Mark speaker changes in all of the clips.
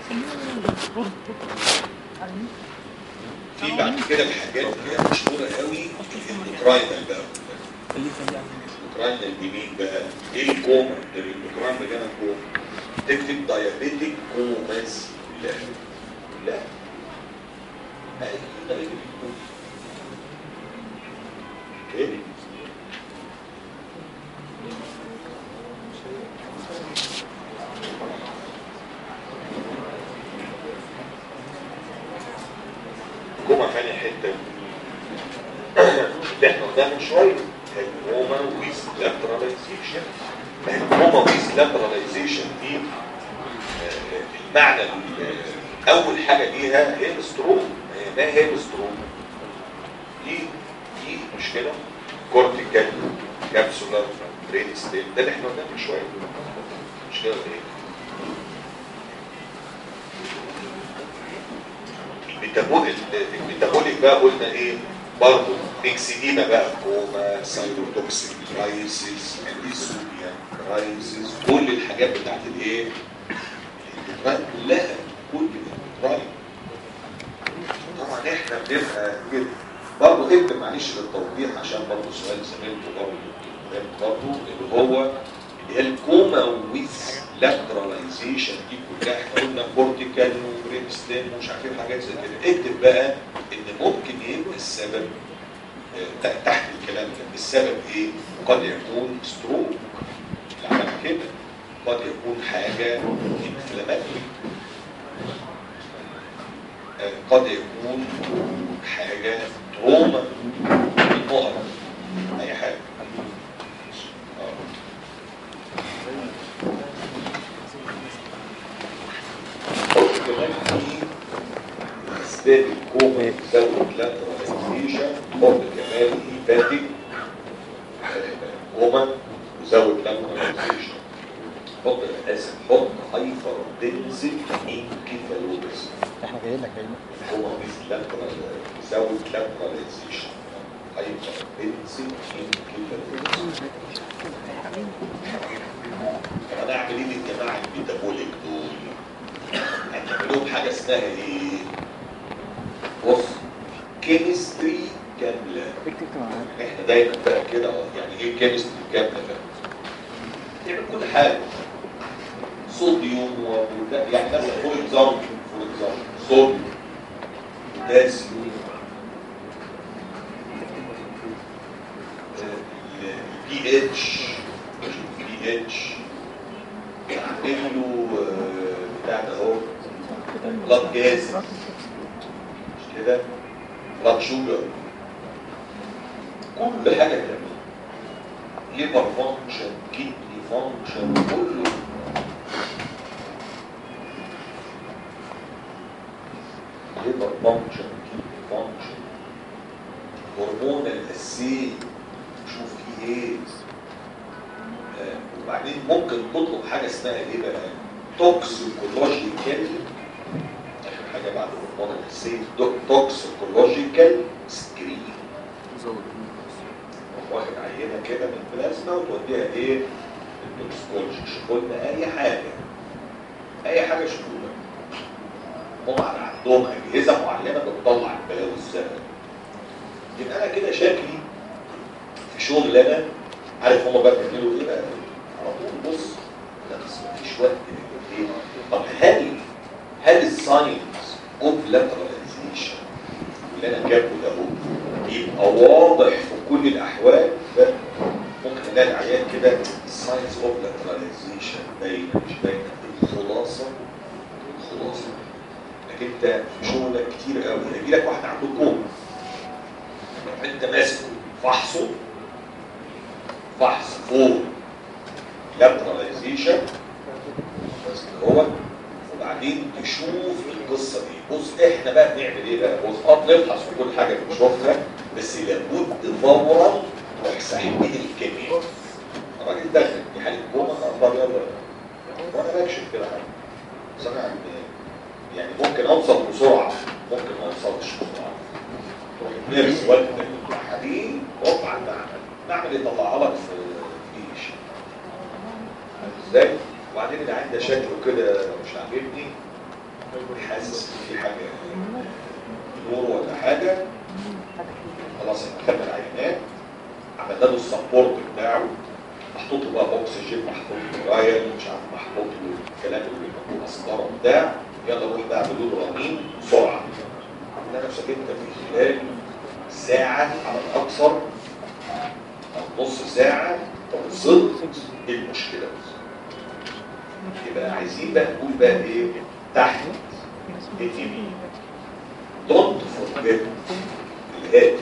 Speaker 1: في بعد كده الحاجات اللي هي مشهوره قوي الاندوكراينال بقى الاندوكراينال دي مين بقى؟ ايه الكوما؟ ده الاندوكراين ده جانا كوما تكتب دايابيتيك كوماس لا لا اي دايابيتيك كوما ايه؟ كوما ثاني حته اللي احنا قلناها من شويه الكوما ويز لاتراليزيشن الكوما ويز لاتراليزيشن دي آه، المعنى ال- اول حاجه ليها هي الستروم ما هي الستروم دي دي مش كده كورتيكال كابسولار برين ستيم ده اللي احنا قلناه من شويه مش كده ولا ايه؟ الميتابوليك الميتابوليك بقى قلنا ايه برضه ميكسيديما بقى كوما سايتوتوكسيك كرايسيس انيسوبيا كرايسيس كل الحاجات بتاعت الايه الانتقال كلها كل الانتقال طبعا احنا بنبقى كده برضه اكتب معلش للتوضيح عشان برضه سؤال زميلته برضه مهم برضه اللي هو اللي هي الكوما ويز لاتراليزيشن دي كلها احنا قلنا كورتيكال وبرين ستيم ومش عارف ايه حاجات زي كده اكتب بقى ان ممكن يبقى السبب آه، ت- تحت الكلام ده السبب ايه؟ قد يكون ستروك اللي عمل كده قد يكون حاجه انفلاماتوري قد يكون حاجه تروما نقط اي حاجه آه. كمان في اسباب الكوما تزود لاتراليزيشن حط كمان هيباتيك كوما وزود لاتراليزيشن حط اسف حط هايبر دنسل انكيفالوبس
Speaker 2: احنا جايين لك جايين
Speaker 1: هو مثل لاترال زود لاتراليزيشن هايبر دنسل انكيفالوبس طب انا اعمل ايه للجماعه الميتابوليك دول؟ هنعمل لهم حاجه اسمها ايه؟ بص كيمستري كامله
Speaker 2: اكتب معانا
Speaker 1: احنا دايما بقى كده اه، يعني ايه كيمستري كامله بقى؟ تعمل كل حاجه صوديوم وبوتا يعني مثلا فور اكزامبل فور اكزامبل صوديوم بوتاسيوم البي اتش البي اتش عامل له آه، بتاع ده اهو بلاد جاز مش كده بلاد شوجر كل حاجه كده ليبر فانكشن كيدني فانكشن كله ليبر فانكشن كيدني فانكشن هرمون الاسيد شوف فيه ايه آه، وبعدين ممكن تطلب حاجه اسمها ايه بقى توكسيكولوجيكال اخر حاجه بعد هرمون الاسيد توكسيكولوجيكال سكرين واخد عينه كده من البلازما وتوديها ايه؟ التوكسيكولوجي شوفوا لنا اي حاجه اي حاجه شوفوا لنا هم عندهم اجهزه معينه بتطلع البلاوي الزرقاء يبقى انا كده شكلي في شغل انا عارف هم بقى بيعملوا ايه بقى؟ على طول بص لا بس مفيش وقت ايه طب هل هل الساينس اوف لاتراليزيشن اللي انا جابه ده هو يبقى واضح في كل الاحوال ده ممكن الاقي العيان كده الساينس اوف لاتراليزيشن باينه مش باينه الخلاصه الخلاصه انك انت في شغلك كتير قوي هيجي لك واحد عنده كوم انت ماسكه فحصه فحص فوق لاتراليزيشن بس كده هو وبعدين تشوف القصه دي بص احنا بقى بنعمل ايه بقى بص اه بنفحص في كل حاجه بنشوفها بس لابد فورا تروح ساحب ايد الكيمياء الراجل دخل في حاله كوما طب يلا وانا بكشف كده حاجه بس انا يعني ممكن اوصل بسرعه ممكن ما اوصلش بسرعه تروح نرس والدك حبيب هوب على المعمل المعمل يطلعها لك في فيش ازاي؟ وبعدين العين ده شكله كده مش عاجبني حاسس ان في حاجه نور ولا حاجه خلاص احنا خدنا العينات عملنا له السبورت بتاعه محطوط له بقى اكسجين محطوط له رايل مش عارف محطوط له الكلام اللي بيحطوه مسطره بتاع يلا روح بقى اعملوا له رنين بسرعه ده نفسك انت في خلال ساعه على الاكثر او نص ساعه توصلت ايه المشكله يبقى عايزين بقى نقول بقى ايه تحت اي تي بي دونت فورجيت الاتي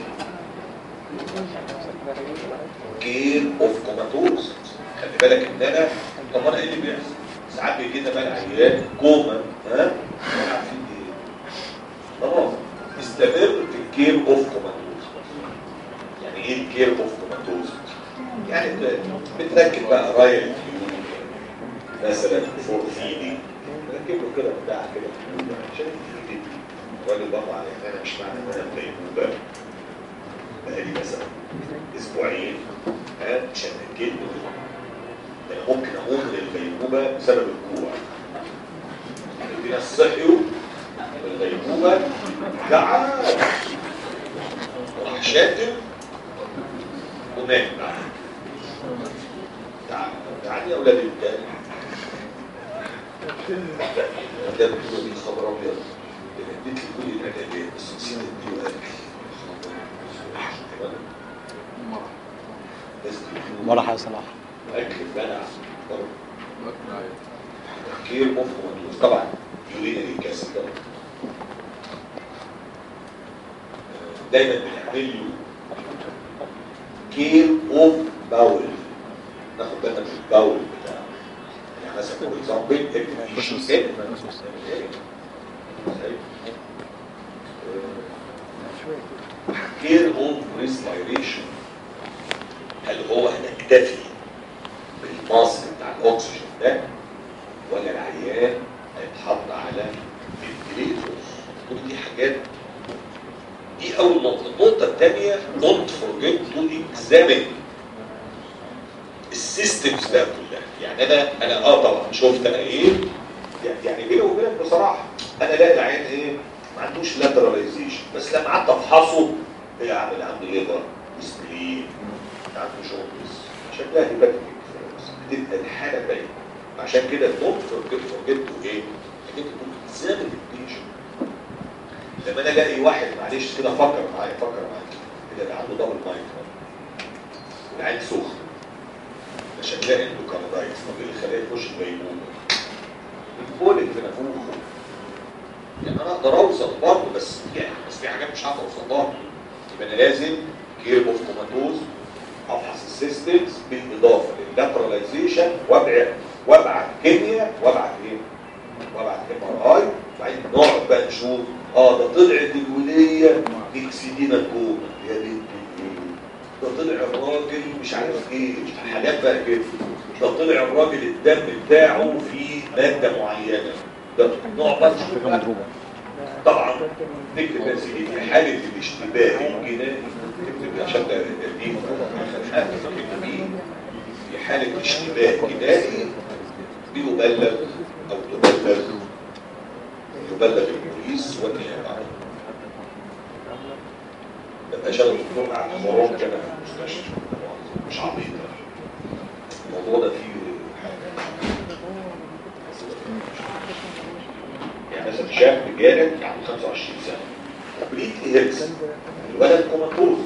Speaker 1: كير اوف كوماتوز خلي بالك ان انا طب انا ايه اللي بيحصل؟ ساعات بيجي لنا بقى العيان كوما ها؟ عارفين ايه؟ خلاص استمر في الكير اوف كوماتوز يعني ايه الكير اوف كوماتوز؟ يعني بتركب بقى رايل مثلا فور فيدي ركب له كده بتاع كده عشان يفيد الراجل برضه على ان انا مش معنى ان انا مغيبوبه بقالي مثلا اسبوعين ها مش هتاكد له ده انا ممكن اقوم من الغيبوبه بسبب الجوع يعني في ناس صحيوا من الغيبوبه جعان وراح شاتم ونام بعد تعال تعال يا اولاد الكلب ده بتقول لي خبر ابيض ده اديت لي كل العلاجات بس نسيت اديله اكل
Speaker 2: مرح يا صلاح
Speaker 1: اكل بلع تفكير مفهوم طبعا يورينري كاسيد دايما بنعمل له كير اوف باول ناخد بالنا من الباول بتاعه يعني مثلا فور اكزامبل كير اوف ريسبيريشن هل هو هنكتفي بالماسك بتاع الاكسجين ده ولا العيان هيتحط على فنتليتورز كل دي حاجات دي اول نقطه النقطه الثانيه don't forget to examine السيستمز بقى كلها يعني انا انا اه طبعا شفت انا ايه يعني بيني وبينك بصراحه انا لاقي العيان ايه ما عندوش لاتراليزيشن بس لما قعدت افحصه ايه عامل عنده ليفر وسبلين عنده شوكس شكلها هيباتيك بتبقى الحاله باينه عشان كده دونت فورجيت فورجيت تو ايه؟ انك انت تزامن البيشنت لما انا الاقي واحد معلش كده فكر معايا فكر معايا كده اللي عنده دبل مايك والعين سخن عشان تلاقي عنده كاردايتس طب ايه اللي خلاه يخش الغيبوبه؟ الكوليك في نافوخه يعني انا اقدر اوصل برضه بس يعني بس في حاجات مش عارف اوصل لها يبقى انا لازم كير اوف كوماتوز افحص السيستمز بالاضافه لللاتراليزيشن وابعت وابعت كيمياء وابعت ايه؟ وابعت ام ار اي وبعدين نقعد بقى نشوف اه ده طلعت الوليه اكسيدينا كوما يا بنت ده طلع الراجل مش عارف ايه حاجات بقى كده ده طلع الراجل الدم بتاعه فيه ماده معينه ده نقعد بقى نشوف بقى. طبعا نكتب بس دي في حاله الاشتباه الجنائي نكتب عشان ده دي حاجه نكتب دي في حاله اشتباه جنائي بيبلغ او تبلغ يبلغ البوليس والنيابه عنه يبقى شغل الدكتور على حوارات كده في المستشفى مش عبيط الموضوع ده فيه حاجه يعني مثلا شاب جالك عنده 25 سنه كومبليتلي هيلث الولد كوماتوز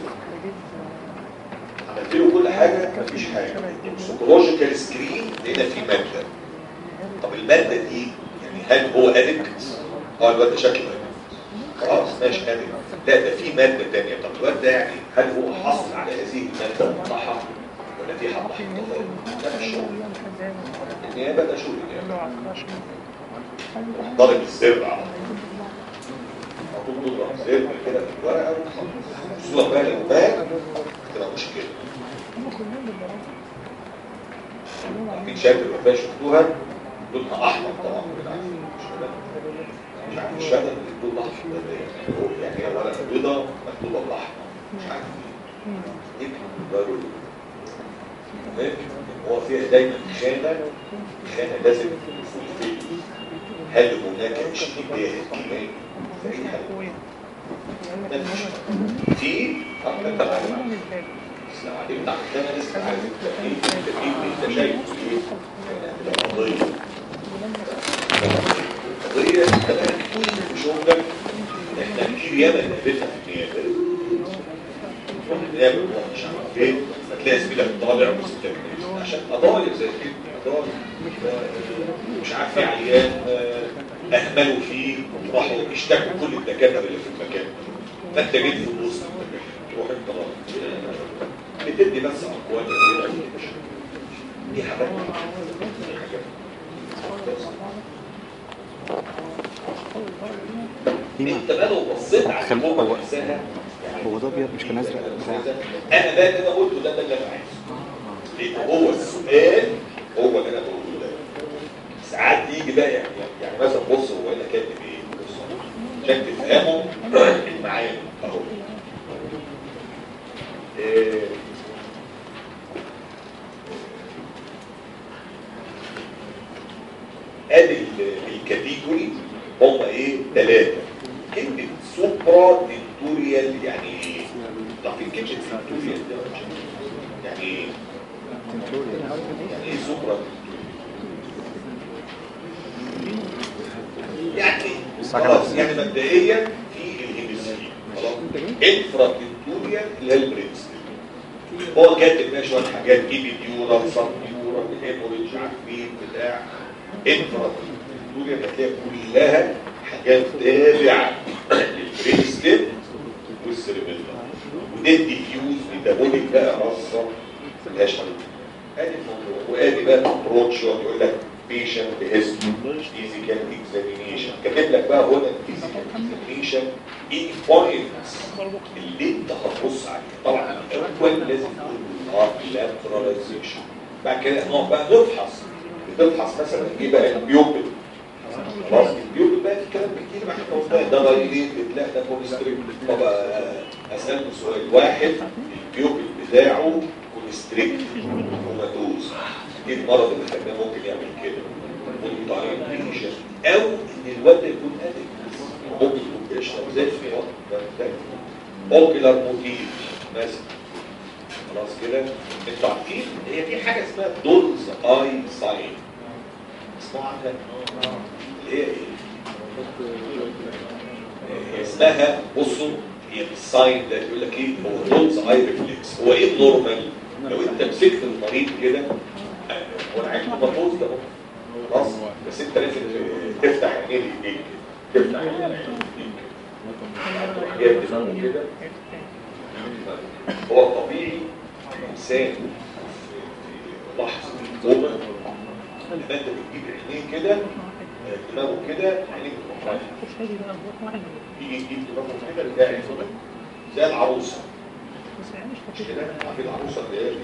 Speaker 1: عملت له كل حاجه مفيش حاجه سيكولوجيكال سكرين لقينا في ماده طب الماده دي يعني هل هو ادكت؟ اه الواد ده شكله addict. خلاص ماشي ادكت لا ده في ماده ثانيه طب الواد ده يعني هل هو حصل على هذه الماده وقطعها ولا في حد حطها لا مش شغل النيابه ده شغل النيابه ضرب السر على طول مطلوب تضرب سر كده في الورقه خصوصا بقى لو بان تبقى مشكله اكيد شايف الوفاه شفتوها لونها احمر طبعا كده عارفين مش كده مش عارف مش فاهم ان اللون الاحمر ده يعني هو يعني هي ورقه بيضاء مكتوبه بالاحمر مش عارف ايه يمكن قالوا المهم هو فيها دايما خانه خانه لازم فولفيل هل هناك اشتباه كيميائي في اي حاجه؟ في طب انت معلم بس لو علمت عن ده انا لسه عارف انت ايه انت ايه انت شايف ايه القضيه القضيه انت بقى كل في شغلك احنا كتير ياما قابلنا في النيابه تروح النيابه تروح مش عارف ايه فتلاقي زميلك طالع وستك عشان قضايا زي كده قضايا مش عارف في عيان آه، اهملوا فيه راحوا اشتكوا كل الدكاتره اللي في المكان فانت جيت في الوسط تروح انت رايح بتدي بس اقوال كبيره دي حاجات دي حاجات انت بقى لو بصيت على
Speaker 2: خلي-
Speaker 1: الجمله
Speaker 2: هو-
Speaker 1: نفسها
Speaker 2: هو ده ابيض مش كان ازرق بتاع
Speaker 1: انا ده اللي انا قلته ده ده اللي انا عايزه لان هو السؤال هو اللي انا بقوله ده ساعات يجي بقى يعني يعني مثلا بص هو هنا كاتب ايه بص عشان تفهموا المعاني اهو إيه، ادي ال- الكاتيجوري هم ايه ثلاثه كلمه سوبرا تنتوريال يعني ايه؟ تعرفين كلمه تنتوريال ده يعني ايه؟ يعني ايه سوبرا يعني خلاص يعني مبدئيا في الهيمسفير خلاص انفرا تنتوريال اللي هي البرينستون هو كاتب بقى شويه حاجات ايبيديورال سب ديورال هيموريدج عارفين بتاع انفرا تنتوريال هتلاقي كلها حاجات تابعه للبرينستون والسيربيلم وده ديفيوز ميتابوليك بقى رصه ملهاش حل ادي الموضوع وادي بقى الابروتش يقعد يقول لك بيشنت هيستوري فيزيكال اكزامينيشن كاتب لك بقى هنا الفيزيكال اكزامينيشن ايه بوينتس اللي انت هتبص عليه طبعا الاول لازم تقول اه لاتراليزيشن بعد كده نقعد بقى نفحص بتفحص مثلا ايه بقى البيوبل خلاص البيوبل بقى في كلام كتير ما احنا قلنا ده دايليتد لا ده كونستريكت طب آه، اسالكم سؤال واحد البيوبل بتاعه كونستريكت كوماتوز ايه المرض اللي خلاه ممكن يعمل كده والتايميشن او ان الواد يكون قادر ممكن يكون بيشرب زي الفيض اوكيلار موتيف مثلا خلاص كده انتوا عارفين هي في حاجه اسمها دولز اي ساين اسمعوا عنها اللي هي ايه؟ هي اسمها بصوا هي الساين ده يقول لك ايه هو دولز اي ريفلكس هو ايه النورمال لو انت مسكت المريض كده آه، هو انا عايز مطوز ده اهو. خلاص بس انت لازم تفتح عينيه بايديك كده. تفتح عينيه بايديك تروح جايب دماغه كده هو الطبيعي الانسان في لحظه الكوما لما انت بتجيب عينيه كده آه، دماغه كده عينيك بتروح رايحه يجي يجيب دماغه كده تلاقي عينه زي العروسه مش كده عارفين العروسه اللي هي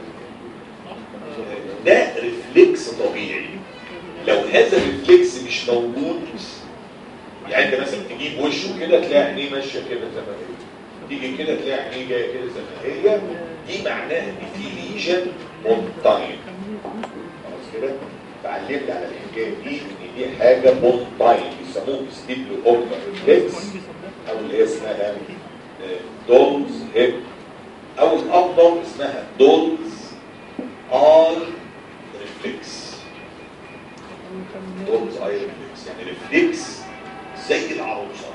Speaker 1: ده ريفلكس طبيعي لو هذا الريفلكس مش موجود يعني انت مثلا تجيب وشه كده تلاقي عينيه ماشيه كده زي ما هي تيجي كده تلاقي عينيه جايه كده زي ما هي دي معناها ان في ليجن اون تايم خلاص كده فعلمت على الحكايه دي ان دي حاجه اون تايم بيسموه ستيبلو اوبر ريفلكس او اللي هي اسمها دولز هيب او الافضل اسمها دولز اي ريفلكس دولز اي ريفلكس يعني ريفلكس زي العروسه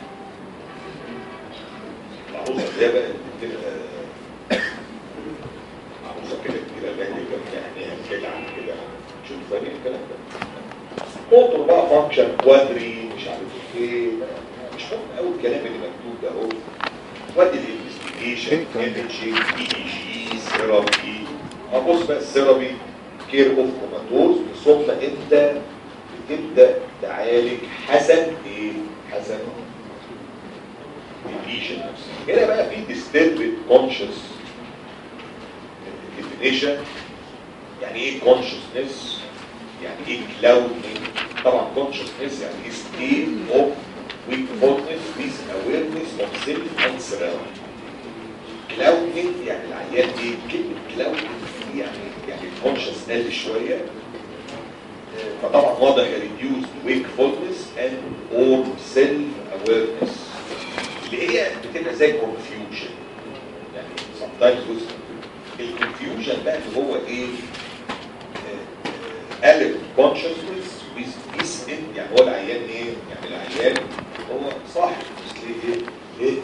Speaker 1: العروسه اللي هي بقى بتبقى عروسه كده كبيره اللي هي كده يعني كده عن كده شوف فاهم الكلام ده موتور بقى فانكشن كوادري مش عارف ايه مش مهم قوي الكلام اللي مكتوب ده اهو وادي الانفستيجيشن ايمجينج اي اي جي ثيرابي ابص بقى الثيرابي كير اوف كوماتوز ثم انت بتبدا تعالج حسب ايه؟ حسب الليجن نفسه هنا بقى في ديستربد كونشس ديفينيشن يعني ايه كونشسنس يعني ايه كلاودنج طبعا كونشسنس يعني ايه ستيت اوف wakefulness with awareness of self and surrounding كلاودنج يعني العيان ايه كلمه كلاودنج دي يعني يعني الكونشس قل شويه آه، فطبعا واضح ريديوز wakefulness and or self awareness اللي هي بتبقى زي confusion يعني sometimes جزء الكونفيوجن بقى اللي هو ايه قلب consciousness with this in يعني هو العيان ايه يعني العيان هو صاحي بس ليه ايه ليه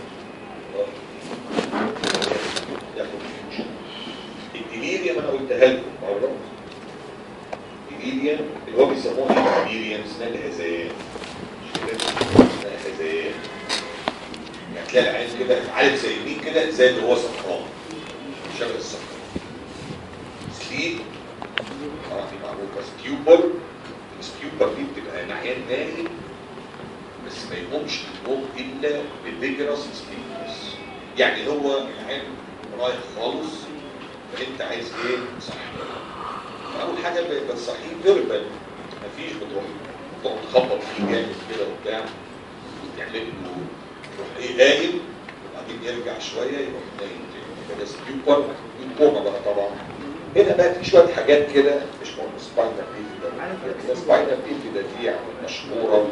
Speaker 1: ده confusion الديليريوم انا قلتها لكم مره الديليريوم اللي هو بيسموه الديليريوم اسمها الهذيان اسمها الهذيان يعني تلاقي العين كده عارف زي مين كده زي اللي هو سكران شبه السكران سليب اه دي معروفه ستيوبر الستيوبر دي بتبقى العيان نايم بس ما يقومش النوم الا بفيجرس سليبنس يعني هو العين رايح خالص فانت عايز ايه صحي اول حاجه بتصحيه فيربال مفيش بتروح تقعد تخبط فيه جامد كده وبتاع تعمل له يروح ايه قايم وبعدين يرجع شويه يروح نايم تاني كده ستيوبر كوما بقى طبعا هنا بقى في شويه حاجات كده مش مهم سباينال بيفي ده سباينال بيفي ده دي يعني مشهوره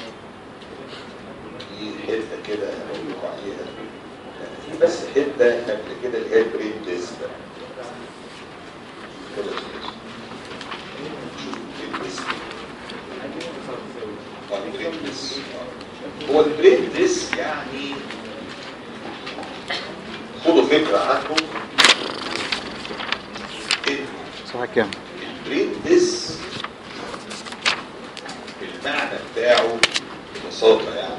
Speaker 1: دي حته كده هقول لكم عليها في بس حته قبل كده اللي هي البرين ديسك كده شوف البرين ديسك آه، البرين ديسك آه. هو البرين ديسك يعني خدوا فكره عنه إن
Speaker 2: صفحة كام؟
Speaker 1: البرين ديس المعنى بتاعه ببساطة يعني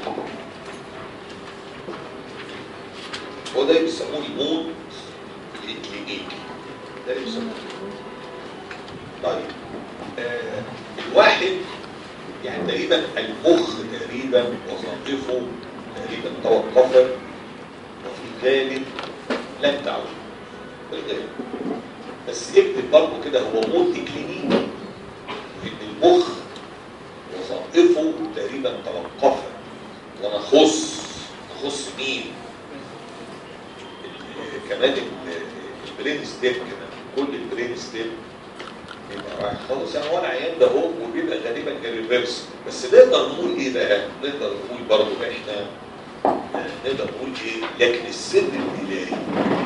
Speaker 1: هو ده اللي بيسموه الموت الإكلينيكي ده اللي بيسموه طيب آه الواحد يعني تقريبا المخ تقريبا وظائفه تقريبا توقفت وفي الغالب لن تعود في الغالب بس اكتب برضه كده هو موت كلينيكي ان المخ وظائفه تقريبا توقفت وانا اخص اخص مين ال- كمان ال- البرين ستيم كمان كل البرين ستيم بيبقى رايح خالص يعني هو العيان ده هو وبيبقى غالبا الريفرس بس نقدر نقول ايه بقى؟ نقدر نقول برضه احنا نقدر نقول ايه؟ لكن السر الالهي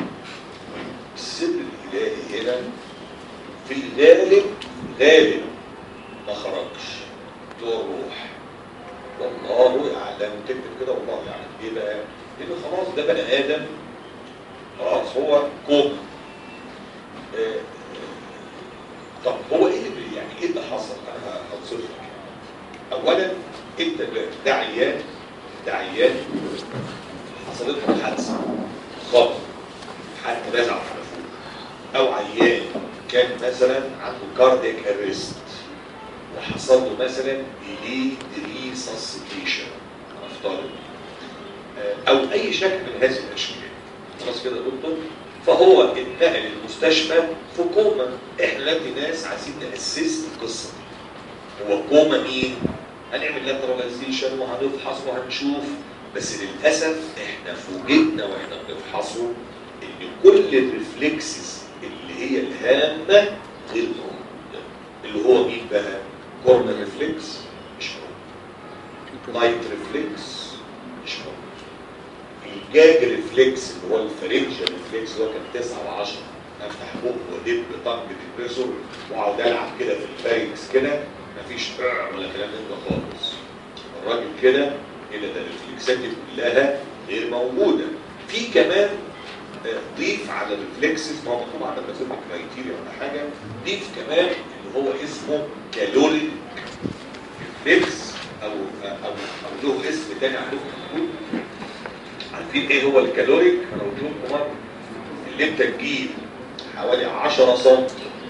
Speaker 1: السر الالهي هنا في الغالب غالب ما خرجش له الروح والله يعلم تكتب كده والله يعلم ايه بقى؟ لان خلاص ده بني ادم خلاص هو كوم آه، طب هو ايه اللي يعني ايه اللي حصل؟ انا هوصف لك اولا انت ده عيان ده عيان حصلت له حادثه خطر حد نزع في النافوخ او عيان كان مثلا عنده كاردياك اريست وحصل له مثلا ديلي ريسسيتيشن نفترض آه، او اي شكل من هذه الاشكال خلاص كده يا دكتور فهو اتنقل المستشفى في كوما احنا دلوقتي ناس عايزين ناسس القصه دي هو كوما مين؟ هنعمل لاتراليزيشن وهنفحص وهنشوف بس للاسف احنا فوجئنا واحنا بنفحصه ان كل الريفلكسز اللي هي الهامه غير موجوده اللي هو مين بقى؟ كورنر ريفلكس مش موجود لايت ريفلكس مش موجود الجاج ريفلكس اللي هو الفرنجة ريفلكس اللي هو كان 9 و10 افتح بق وادب طنج ديبريسور واقعد العب كده في الفارنكس كده مفيش آه ولا كلام من ده خالص الراجل كده كده ده الريفلكسات دي كلها غير موجوده في كمان آه، ضيف على الريفلكسز ما هو طبعا لما تسمى كرايتيريا ولا حاجه ضيف كمان اللي هو اسمه كالوري ريفلكس او او او له اسم تاني عندكم موجود عارفين ايه هو الكالوريك انا قلت لكم مره اللي انت تجيب حوالي 10 سم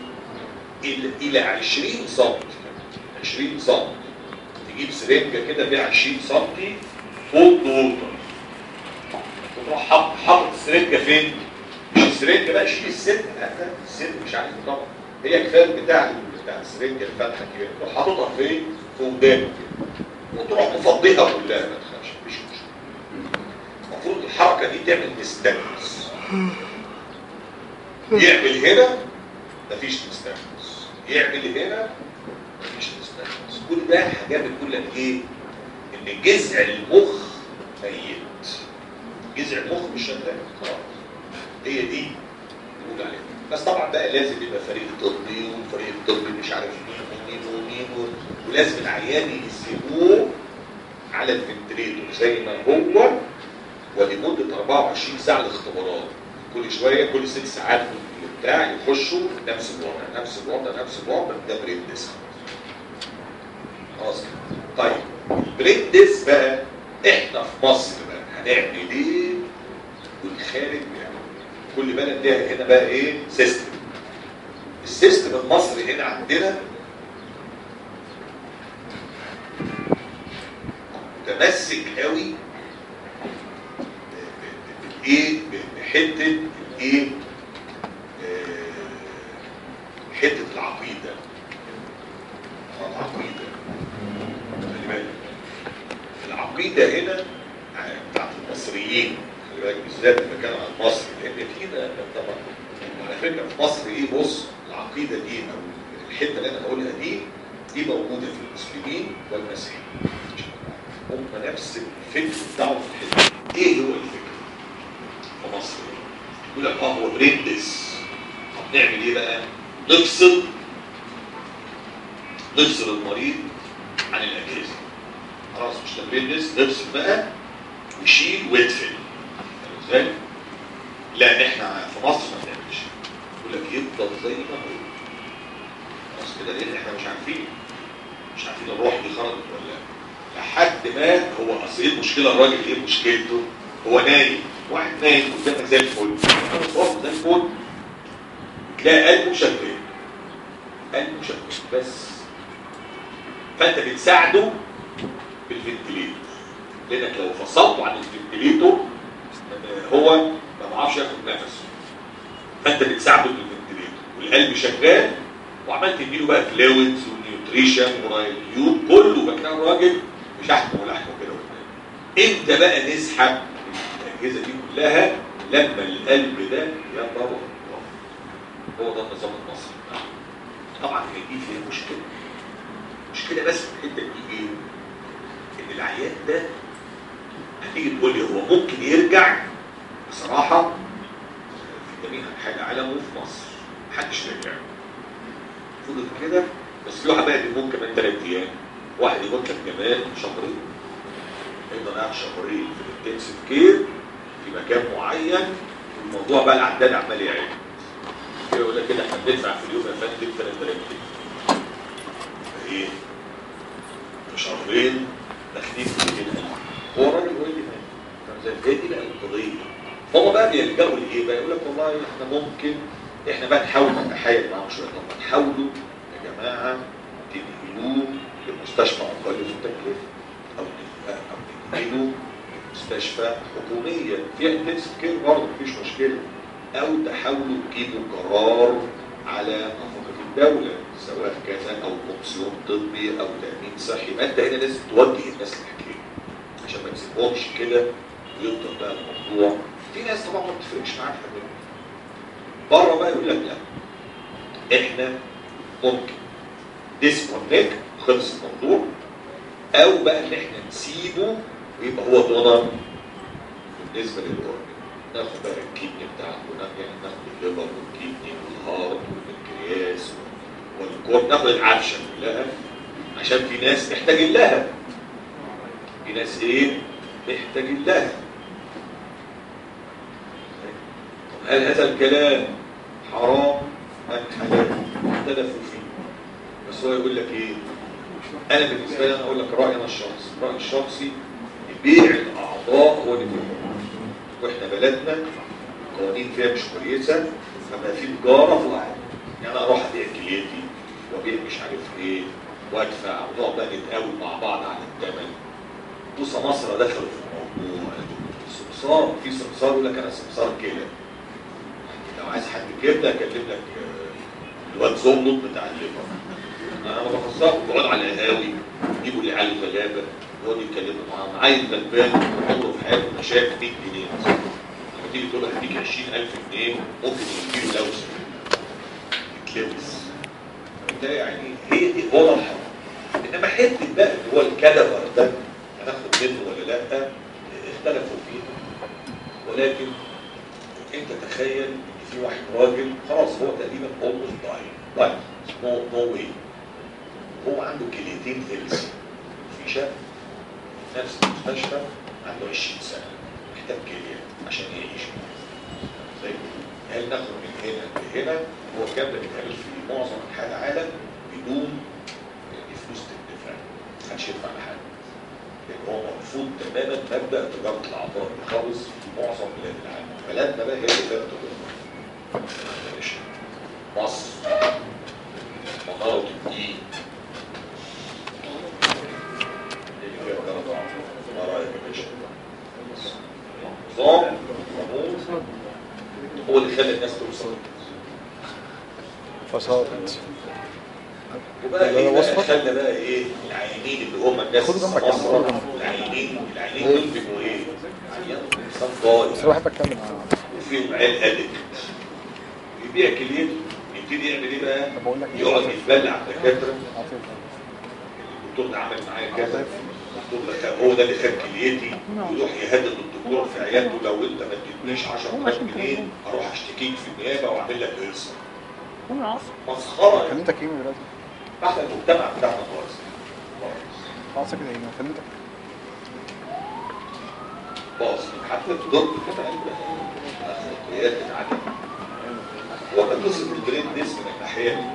Speaker 1: الى الى 20 سم 20 سم تجيب سرنجه كده فيها 20 سم فوق ووتر وتروح حاطط حاطط السرنجه فين؟ مش السرنجه بقى شيل السن لا لا السن مش عارف طبعا هي كفايه بتاع بتاع السرنجه الفاتحه كده تروح حاططها فين؟ في ودانه كده وتروح مفضيها كلها ما تخافش مفيش مشكله المفروض الحركه دي تعمل ديستانس يعمل هنا مفيش ديستانس يعمل هنا مفيش ديستانس كل ده حاجات بتقول لك ايه ان جذع المخ ميت جذع المخ مش شغال خلاص هي دي نقول عليها بس طبعا بقى لازم يبقى فريق طبي والفريق الطبي مش عارف مين ومين ومين و- ولازم العيان يسيبوه على الفنتريتور زي ما هو ولمده 24 ساعه الاختبارات كل شويه كل ست ساعات بتاع يخشوا نفس الوضع نفس الوضع نفس الوضع ده برين ديسك خلاص كده طيب البرين ديسك بقى احنا في مصر بقى هنعمل ايه والخارج بيعمل إيه؟ كل بلد ليها هنا بقى ايه سيستم السيستم المصري هنا عندنا متمسك قوي بايه بحته الايه آه، حته العقيده آه، العقيده خلي بالك العقيده هنا آه، بتاعت المصريين خلي بالك بالذات لما كان عن مصر لان فينا طبعا على فكره في مصر ايه بص العقيده دي او الحته اللي انا بقولها دي دي موجوده في المسلمين والمسيحيين هم نفس الفكر بتاعهم في الحته دي. ايه هو الفكر في مصر يقول لك اه هو بريندس طب نعمل ايه بقى نفصل نفصل المريض عن الاجهزه خلاص مش ده بريندس نفصل بقى وشيل وادفن فاهم ازاي؟ لا احنا في مصر ما بنعملش يقول لك يفضل زي ما هو خلاص كده لان احنا مش عارفين مش عارفين الروح دي خرجت ولا لا لحد ما هو اصل ايه المشكله الراجل ايه مشكلته؟ هو نايم واحد نايم قدامك زي الفل خلاص زي الفل تلاقي قلبه شغال قلبه شغال بس فانت بتساعده بالفنتليتور لانك لو فصلته عن الفنتليتور هو ما بيعرفش ياخد نفسه فانت بتساعده بالفنتليتور والقلب شغال وعمال تديله بقى فلويدز ونيوتريشن ورايليوب كله بكان الراجل مش احكم ولا احكم كده ولا امتى بقى نسحب الاجهزه دي كلها لما القلب ده يضرب هو ده النظام المصري بتاعنا. طبعا هي دي فيها مشكله مشكله بس في الحته دي ايه؟ ان العيان ده هتيجي تقول لي هو ممكن يرجع بصراحه في جميع انحاء العالم وفي مصر محدش رجع فضل كده بس في واحد بقى يموت كمان ثلاث ايام واحد يموت لك كمان شهرين يفضل قاعد شهرين في الانتنسيف كير في مكان معين والموضوع بقى العداد عمال يعد يقول لك كده احنا بندفع في اليوم يا فندم 3000 جنيه ايه في شهرين داخلين في 200000 هو الراجل هو اللي مات فاهم ازاي؟ هي دي بقى القضيه هم بقى بيلجأوا لايه بقى؟ يقول لك والله احنا ممكن احنا بقى نحاول نتحايل معاهم شويه طب ما تحاولوا يا جماعه تنقلوه لمستشفى اقل في التكلفه او تنقلوه- او تنقلوه مستشفى حكوميه فيها انتنسيف كير برضه مفيش مشكله او تحاولوا تجيبوا قرار على نفقه الدوله سواء كذا او كومسيون طبي او تامين صحي يبقى انت هنا لازم توجه الناس للحكايه عشان ما تسيبهمش كده ويفضل بقى الموضوع في ناس طبعا ما بتفرقش معاها الحاجات دي بره بقى يقول لك لا احنا ممكن ديسكونكت خلص الموضوع او بقى ان احنا نسيبه ويبقى هو دونر بالنسبه للاورجن ناخد بقى الكيدني بتاعته يعني ناخد الليفر والكيدني والهارت والبنكرياس والكور ناخد العفشه كلها عشان في ناس محتاجين لها في ناس ايه محتاجين لها طب هل هذا الكلام حرام ام حلال اختلفوا فيه بس هو يقول لك ايه انا بالنسبه لي انا اقول لك رايي انا الشخصي رايي الشخصي بيع الاعضاء هو اللي بيبيع. واحنا بلدنا القوانين فيها مش كويسه فما في تجاره فوق يعني انا اروح ابيع كليتي وابيع مش عارف ايه وادفع ونقعد بقى نتقاول مع بعض على الثمن بوسه مصر دخلوا في الموضوع سمسار في سمسار يقول لك انا سمسار كده لو عايز حد كبده اكلم لك آه، الواد زملط بتاع الليفر انا ما بخسرش بقعد على القهاوي يجيبوا العيال الغلابه يقعدوا يتكلموا معاهم عيل غلبان عمره في حياته ما شاف 100 جنيه مثلا لما تيجي تقول له هديك 20000 جنيه ممكن يجيله لوسه يتلوث ده يعني هي دي هو الحرام انما حته بقى اللي هو الكدبر ده هناخد منه ولا لا اختلفوا فيه ولكن انت تخيل ان في واحد راجل خلاص هو تقريبا اولموست داي داي نو نو واي هو عنده كليتين هيلثي في شاب في نفس المستشفى عنده 20 سنه محتاج كليه عشان يعيش زي هل ناخد من هنا لهنا هو كان ده بيتعمل في معظم انحاء العالم بدون فلوس تدفع محدش يدفع لحد لان هو مرفوض تماما مبدا تجاره الاعضاء دي خالص في معظم بلاد العالم بلادنا بقى هي اللي فيها التجاره ماشي مصر منارة الدين اللي فيها تجاره الاعضاء ما رايك يا باشا نظام قانون هو اللي خلى الناس توصل
Speaker 2: فساد
Speaker 1: وبقى
Speaker 2: اللي
Speaker 1: ايه
Speaker 2: هو
Speaker 1: بقى
Speaker 2: وصفة؟
Speaker 1: خلى بقى ايه العيانين اللي هم الناس
Speaker 2: خدوا جنبك يا عم،
Speaker 1: مصر
Speaker 2: خدوا جنبك.
Speaker 1: العيانين العيانين دول بيبقوا ايه؟ عيان انسان ضايع
Speaker 2: بس الواحد بتكلم معاه
Speaker 1: وفيهم عيال قلق يبيع كليته يبتدي يعمل ايه بقى؟
Speaker 2: طب بقول لك إيه؟
Speaker 1: يقعد يتبلع على الدكاتره
Speaker 2: عاطف
Speaker 1: الدكتور ده عمل معايا كذا الدكتور ده خد- هو ده اللي خد كليتي يروح يهدد الدكتور في عيادته لو انت ما اديتنيش 10000 جنيه اروح اشتكيك في النيابه واعمل لك هرصه مسخره يعني.
Speaker 2: كلمتك ايه من دلوقتي؟
Speaker 1: احنا المجتمع بتاعنا خالص
Speaker 2: خلاص كده ايه كلمتك
Speaker 1: باظ حتى الضرب كده اخلاقيات العالم وما قصه البرين ديس من الناحيه دي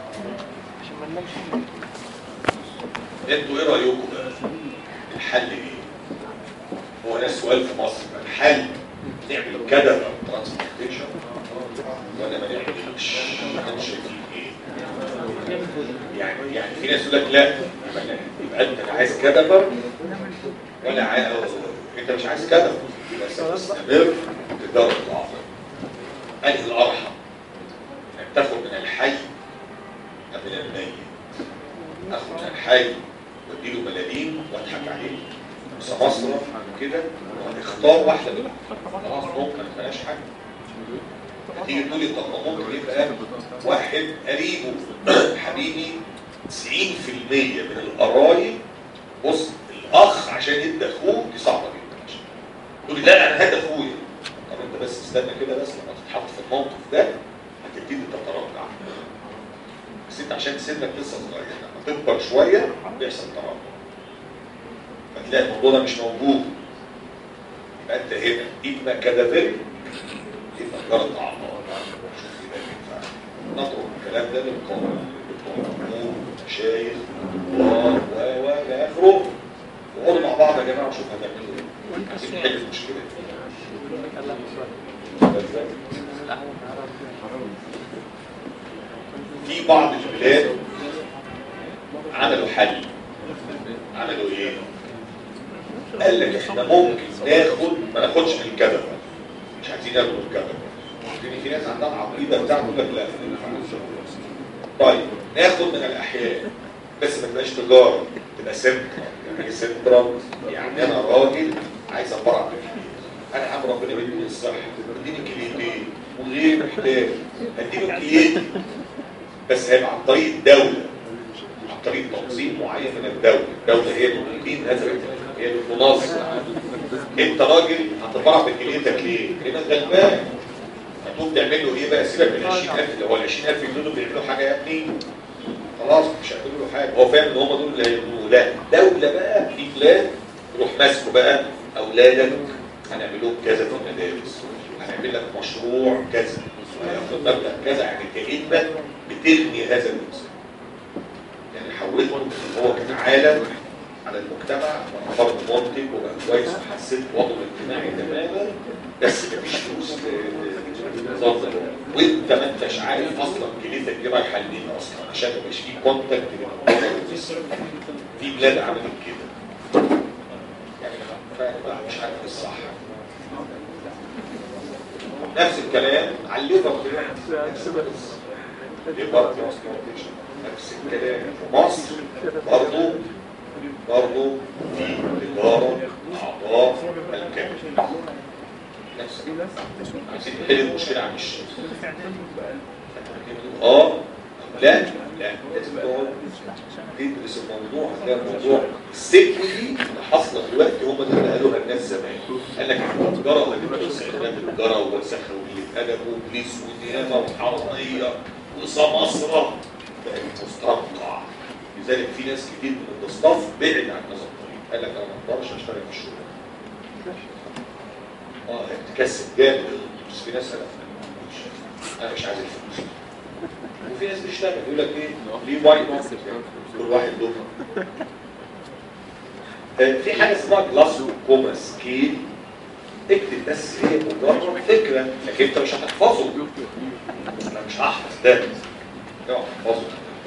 Speaker 1: انتوا ايه رايكم بقى؟ الحل ايه؟ هو ده السؤال في مصر الحل نعمل كده ترانسبورتيشن ولا ما نعملش؟ انتوا شايفين ايه؟ يعني يعني في ناس يقول لك لا يبقى أنا- يبقى انت لا عايز كدبر ولا عايز انت مش عايز كدبر يبقى ستستمر تجاره الاعضاء انهي الارحم؟ انك تاخد من الحي ام من الميت؟ اخد من الحي واديله ملاليم واضحك عليه وسمسرة كده وهتختار واحده منهم خلاص ممكن ما فيهاش حاجه هتيجي تقولي طب ما ممكن يبقى واحد قريبه حبيبي 90% من القرايب بص الاخ عشان يدي اخوه دي صعبه جدا تقول لي لا انا هدي اخويا طب انت بس استنى كده بس لما تتحط في الموقف ده هتبتدي تتراجع بس انت عشان سنك لسه صغير لما تكبر شويه بيحصل تراجع فتلاقي الموضوع ده مش موجود يبقى انت هنا اما كدافيري اما جرد اعضاء شوف يبقى ينفع نترك الكلام ده للقانون للقانون مشايخ و و و الى اخره وقعدوا مع بعض يا جماعه وشوف هنعمل ايه عايزين نحل المشكله دي في بعض البلاد عملوا حل عملوا ايه؟ قال لك احنا ممكن ناخد ما ناخدش من الكذب مش عايزين ناخد من الكذب لان في ناس عندها عقيده بتاعته يقول لك لا ما ينفعش. طيب ناخد من الاحياء بس ما تبقاش تجاره تبقى سنترال يعني ايه سنترال؟ يعني انا راجل عايز ابرع بالكليه انا يا عم ربنا يديني الصحه اديني كليتين وغيري محتاج اديله كليتي بس هيبقى عن طريق الدوله عن طريق تنظيم معين من الدوله الدوله هي اللي بتقيم هذا الكلام. هي اللي بتنظم انت راجل هتبرع بكليتك ليه؟ لانك غلبان هتقوم تعمل له ايه بقى سيبك من 20000 اللي هو ال 20000 جنيه دول بيعملوا حاجه يا ابني خلاص مش هيعملوا له حاجه هو فاهم ان هم دول اللي هيعملوه لا الدوله بقى في بلاد تروح ماسكه بقى اولادك هنعمل لهم كذا في المدارس هنعمل لك مشروع كذا هياخد مبلغ كذا يعني كانك بتغني هذا الانسان يعني حولته ان هو كان عالم على المجتمع وانا فرد منتج وبقى كويس وحسيت وضعه الاجتماعي تماما بس مفيش فلوس بالظبط وانت ما انتش عارف اصلا كليتك دي رايحه لمين اصلا عشان ما يبقاش في كونتاكت بين الدولة والجسم. في بلاد عملت كده يعني فأنا مش عارف إيه الصح نفس الكلام على الليفر دلوقتي ليفر ترانسبورتيشن نفس الكلام في مصر برضه برضه في تجارة أعضاء الكبد نفس عايزين نحل المشكلة عن الشيء اه لا لا لازم تقعد تدرس الموضوع ده موضوع سيكولي اصلا دلوقتي هم اللي قالوها الناس زمان قال لك التجاره والسعودات التجاره والوسخه واللي ادب وبوليس ونيابه وحراميه وسماسره بقت مستنقع لذلك في ناس كتير من الاستاف بعد عن هذا الطريق قال لك انا ما اقدرش اشتغل في الشغل اه بتكسب جامد بس في ناس قالت انا مش عايز الفلوس وفي ناس بتشتغل يقول لك ايه ليه واي نوت كل واحد له آه، في حاجه اسمها جلاسو كوما سكيل اكتب بس هي مجرد فكره لكن انت مش هتحفظه انا مش هحفظ ده اوعى تحفظه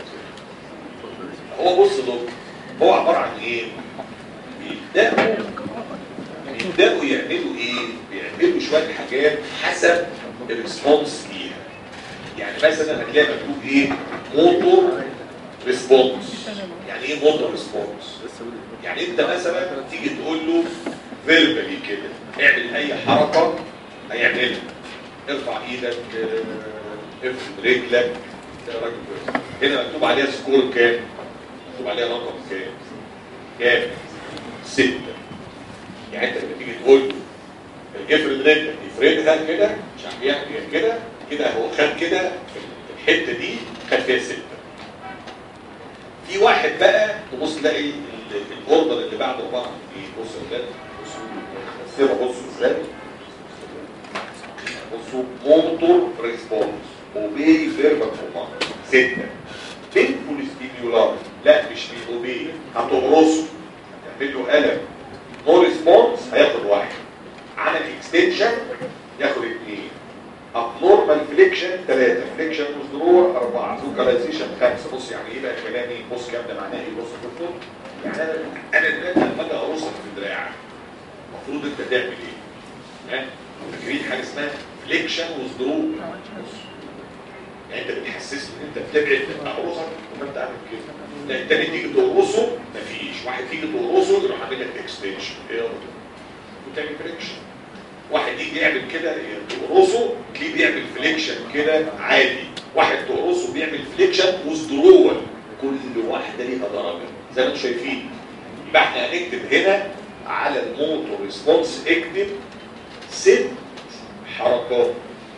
Speaker 1: هو بص دول هو عباره عن ايه؟ بيبداوا بيبداوا يعملوا ايه؟ بيعملوا شويه حاجات حسب الريسبونس ليها يعني مثلا هتلاقي مكتوب ايه؟ موتور ريسبونس يعني ايه موتور ريسبونس؟ يعني انت مثلا تيجي تقول له فيربالي كده اعمل اي حركه هيعملها ارفع ايدك اه، افرد رجلك يا راجل كويس. هنا مكتوب عليها سكور كام؟ مكتوب عليها رقم كام؟ كام؟ ستة يعني انت لما تيجي تقول له افرد رجلك يفردها كده مش عارف يعمل كده كده هو خد كده في الحته دي خد فيها سته في واحد بقى تبص تلاقي ال- الاوردر اللي بعده عباره عن ايه؟ بصوا يا ولاد بصوا السيره بصوا ازاي بصوا موتور ريسبونس اوبي فيربال كوماند سته بينفول ستيميولار لا مش بيوبي هتقرصه هتعمل له قلم نو ريسبونس هياخد واحد عمل اكستنشن ياخد اثنين ابنورمال فليكشن ثلاثة فليكشن وذرور أربعة فوكاليزيشن خمسة بص يعني ايه بقى كلامي بص كام ده معناه ايه بص يا دكتور يعني انا انا دلوقتي لما اجي ارصك في دراعك المفروض انت تعمل ايه؟ ها؟ فاكرين حاجه اسمها فليكشن وذرور يعني انت بتحسسني ان انت بتبعد من ارصك وانت عامل كده لا التاني تيجي تقرصه مفيش واحد تيجي تقرصه يروح عامل لك اكستنشن ايه يا دكتور؟ وتاني فليكشن واحد يجي يعمل كده تقرصه تلاقيه بيعمل فليكشن كده عادي واحد تقرصه بيعمل فليكشن وذرول كل واحده ليها درجه زي ما انتم شايفين يبقى احنا هنكتب هنا على الموتور ريسبونس اكتب ست حركات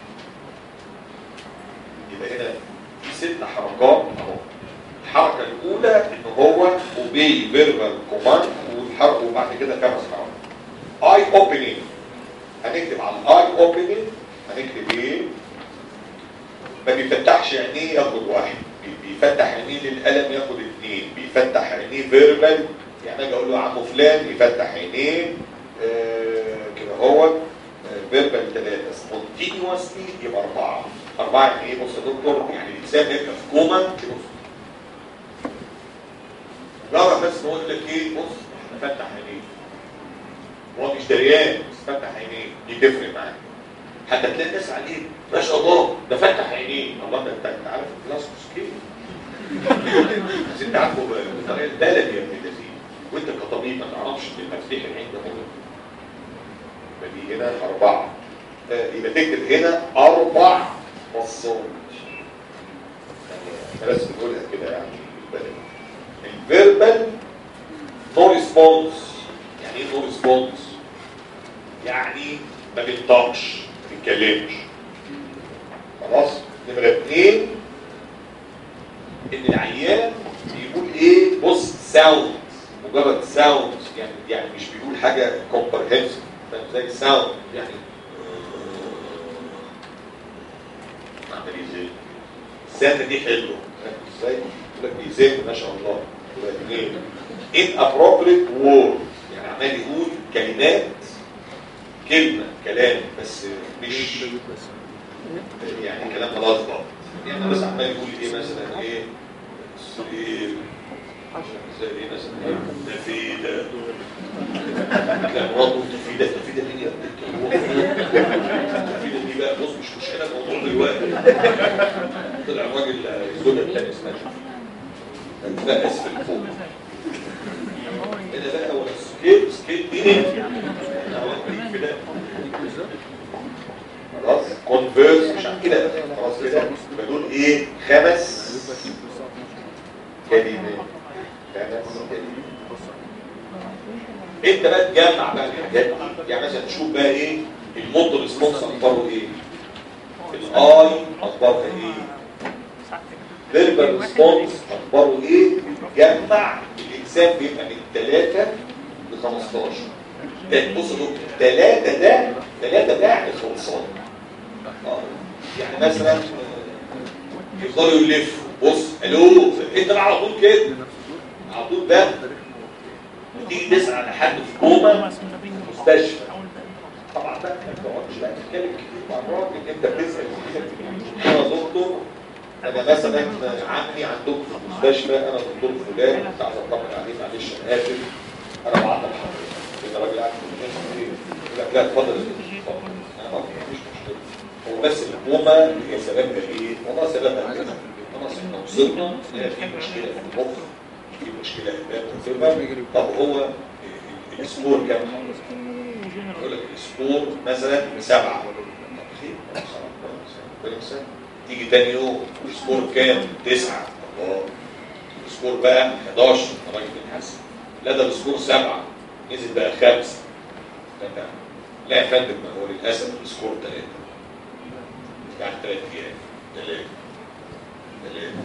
Speaker 1: يبقى هنا في ست حركات اهو الحركه الاولى ان هو اوبي فيربال كوماند والحركه وبعد كده خمس حركات اي اوبننج هنكتب على الاي اوبننج هنكتب ايه ما بيفتحش عينيه ياخد واحد بي- بيفتح عينيه للقلم ياخد اثنين بيفتح عينيه فيربال يعني اجي اقول له يا عم فلان يفتح عينيه آه كده هو فيربال ثلاثه سبونتينيوسلي يبقى اربعه اربعه يعني ايه بص يا دكتور يعني الانسان يبقى في كوما كده بص جرب بس ان هو يقول لك ايه بص احنا فتح عينيه هو مش دريان بس فتح عينيه دي تفرق معاه حتى تلاقي الناس عليه ما شاء الله ده فتح عينيه الله ده انت أنت عارف الكلاس كيف بس انت عارفه بطريقه بلدي يا ابن اللذين وانت كطبيب ما تعرفش ان المفاتيح العين ده مهم يبقى دي هنا اربعه آه، يبقى تكتب هنا اربع بصات يعني بس بنقولها كده يعني بالبلدي الفيربال نو ريسبونس يعني ايه نو ريسبونس يعني ما بينطقش ما بيتكلمش خلاص نمرة اتنين ان العيان بيقول ايه بص ساوند مجرد ساوند يعني يعني مش بيقول حاجه كومبرهنسيف فاهم زي ساوند يعني عمال يزن السنه دي حلوه فاهم ازاي؟ يقول لك بيزن ما شاء الله يبقى اتنين inappropriate word يعني عمال يقول كلمات كلمة كلام بس مش يعني كلام خلاص بقى يعني بس عمال يقول ايه مثلا ايه سرير زي ايه مثلا ايه تفيدة لا مراته تفيدة تفيدة مين يا ابني تفيدة دي بقى بص مش مشكلة الموضوع دلوقتي طلع الراجل الزوجة التاني اسمها بقى اسفل فوق هنا بقى هو سكيل سكيل مين كده خلاص كونفيرس مش عارف كده خلاص كده يبقى دول ايه خمس كلمات خمس كلمات انت بقى تجمع بقى الحاجات دي يعني مثلا تشوف بقى ايه الموتور ريسبونس اخباره ايه الاي اخبارها ايه فيربال ريسبونس اخباره ايه جمع الاجسام بيبقى من 3 ل 15 ده بص يا دكتور 3 ده 3 ده يعني خلصان آه. يعني مثلا آه، يفضلوا يلفوا بص الو انت بقى على طول كده على طول ده تيجي تسأل على حد في كوما مستشفى طبعا بقى ما تقعدش بقى تتكلم كتير مع الراجل انت بتسال كتير. انا دكتور انا مثلا عمي عندكم في المستشفى انا دكتور فلان كنت عايز اطمن عليه معلش انا اسف انا بعطل حضرتك انت راجل قاعد في المستشفى ايه؟ يقول لك لا اتفضل يا دكتور اتفضل انا ما فيش مشكله هو بس الحكومه هي سببها ايه؟ والله سببها كده خلاص احنا وصلنا ان هي في مشكله في المخ في مشكله في الدم طب هو السكور كام؟ يقول لك السكور مثلا سبعة طب خير خلاص، كويس، كويس. تيجي تاني يوم السكور كام؟ تسعة الله السكور بقى 11 راجل بنحسن لا ده السكور سبعة نزل بقى خمسة لا ده- لا يا فندم هو للأسف السكور ثلاثة بعد ثلاث أيام ثلاثة ثلاثة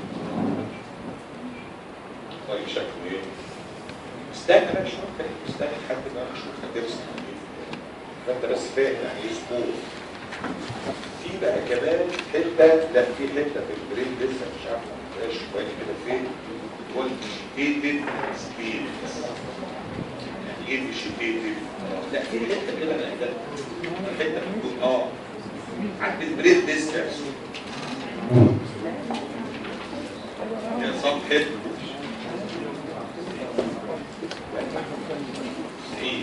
Speaker 1: طيب شكله إيه؟ استنى بقى شوية تاني، استنى لحد ما اشوف هترسم ايه فانت بس فاهم يعني ايه سكور في بقى كمان حته لا في حته في البرين لسه مش عارف ما عرفتهاش شويه كده فين هو الفيجيتيتد سبيد يعني ايه فيجيتيتد؟ لا في حته كده انا ده حته بتقول اه عند البرين ديستنس يا صفحه ايه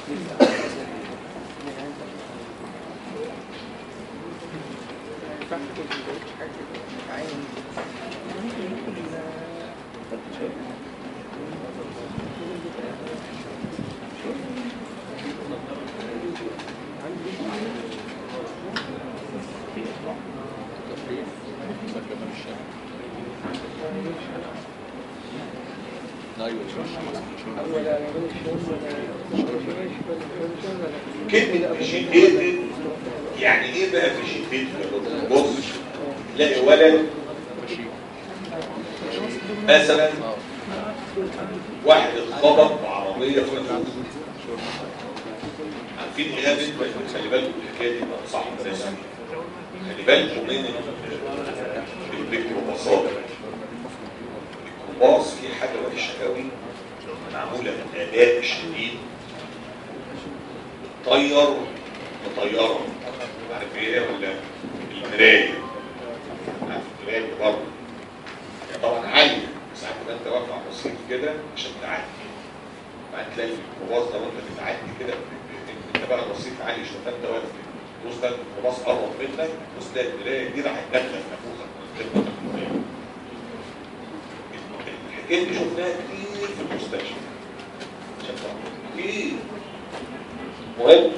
Speaker 1: كلمة فيجيتيتد يعني ايه بقى فيجيتيتد بص تلاقي ولد مثلا واحد اتخبط بعربية فوق الفوق عارفين ايه ده خلي بالكم من الحكايه دي بقى صح رسمي خلي بالكم من الميكروباصات الميكروباص فيه حاجه وحشه قوي معموله من اداء شديد طير مطيره عارف ايه ولا المرايه عارف المرايه اللي بره هي طبعا عاليه ساعات كده انت واقف على الرصيف كده عشان تعدي بعدين تلاقي الميكروباص ده وانت بتعدي كده انت بقى الرصيف عالي شويه فانت واقف كده بص ده الميكروباص قرب منك بص تلاقي المرايه دي راحت داخله في نافوخك من غير ما تاخد بالك. الحكايه دي شفناها كتير في المستشفى شفتها كتير مهم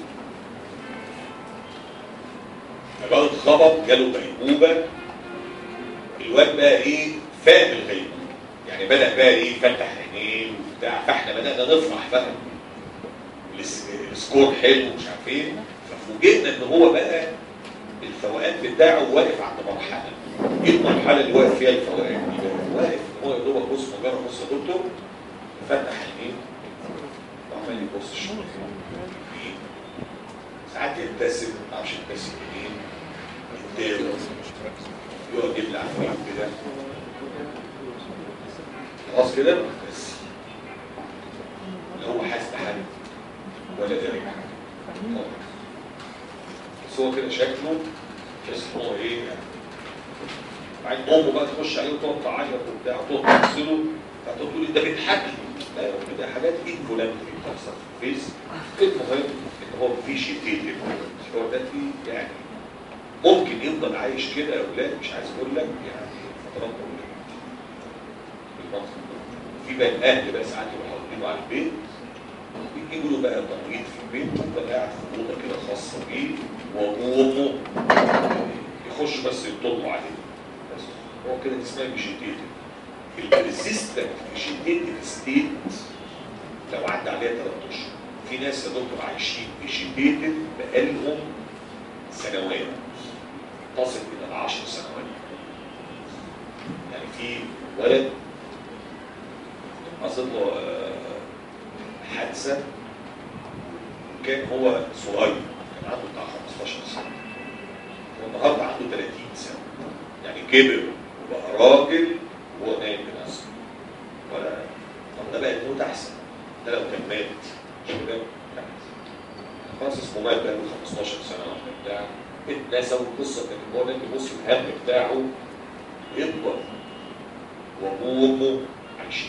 Speaker 1: الواد اتخبط جاله غيبوبه الواد بقى ايه فاهم الغيبوبه يعني بدا بقى ايه فتح عينيه وبتاع فاحنا بدانا نفرح بقى الس- السكور حلو مش عارف ايه ففوجئنا ان هو بقى الفوقان بتاعه واقف عند مرحله ايه المرحله اللي واقف فيها الفوقان دي بقى؟ واقف ان هو يا دوبك بص مجرد بص يا دكتور فتح عينيه وعمال يبص شويه إيه؟ ساعات يبتسم ما اعرفش يبتسم منين يتداوى يقعد يبلع فيه كده خلاص كده بس لا هو حاسس بحاجه ولا داري بحاجه بس هو كده شكله تحس ان هو ايه يعني بعدين امه بقى تخش عليه وتقعد تعيط وبتاع وتقعد تغسله فتقول تقول ده بيضحك لي لا هو كده حاجات ايه فلان بتحصل في الفيس المهم ان هو في شيء تاني هو ده في يعني ممكن يفضل عايش كده يا اولاد مش عايز اقول لك يعني فترات طويله بالمنظر ده. في بقى الاهل بقى ساعات يروحوا يقعدوا على البيت يجيبوا له بقى تمريض في البيت ويبقى قاعد في اوضه كده خاصه بيه وابوه وامه يخش بس يطلوا عليه بس هو كده دي اسمها فيجيتيتد البريسيستنت فيجيتيتد ستيت لو عدى عليها ثلاث اشهر في ناس يا دكتور عايشين فيجيتيتد بقالهم سنوات تصل الى العشر سنوات يعني في ولد حصل له آه، حادثه كان هو صغير كان عنده بتاع 15 سنه والنهارده عنده 30 سنه يعني كبر وبقى راجل وهو نايم بنفسه ولا طب ده بقى موت احسن ده لو كان مات مش كده كان أحسن. خلاص اسمه مات بقى له 15 سنه ولا بتاع اتنسى والقصه كانت هو انت بص الهم بتاعه يكبر وابوه وامه عايشين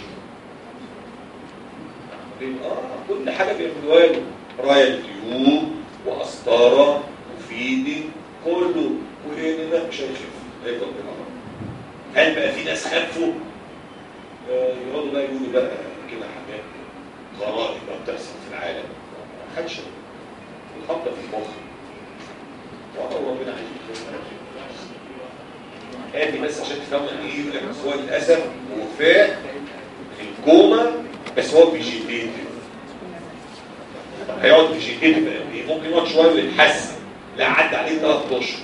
Speaker 1: اه كل حاجه بيعملوها له رايل تيوب وقسطره وفيدي كله وهنا مش هيخف هيفضل بالعمر هل بقى في ناس خفوا آه، يقعدوا بقى يقولوا بقى كده حاجات غرائب بقى بتحصل في العالم ما خدش الخبطه في المخ وهو ربنا عايز يكرمنا. ادي بس عشان تفهموا يعني ايه يقول لك بس هو للاسف وفاء الكوما بس هو فيجيتيتيف هيقعد فيجيتيتيف قد ايه؟ ممكن يقعد شويه ويتحسن لا عدى عليه ثلاث اشهر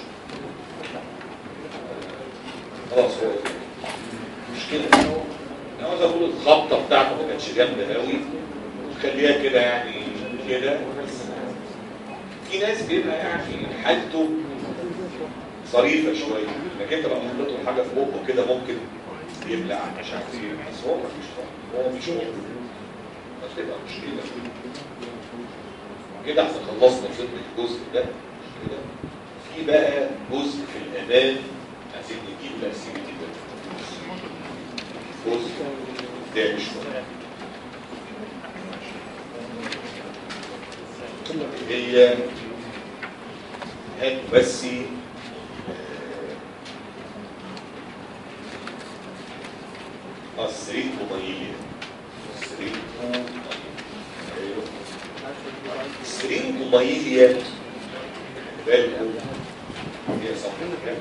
Speaker 1: خلاص هو مشكله انا عاوز اقول الخبطه بتاعته ما كانتش جامده قوي خليها كده يعني كده في ناس بيبقى يعني حالته ظريفه شويه انك انت لو حطيت له حاجه في بقه كده ممكن يبلع مش عارف ايه بس هو مفيش فرق. هو مش مهم بس تبقى مشكله كده احنا خلصنا ضمن الجزء ده كده في بقى جزء في الامان عايزين نجيب الاكتيفيتي ده جزء قدام شويه هي هات بس آه، السرينكوميليا السرينكوميليا ايوه السرينكوميليا بالكم هي صح كده؟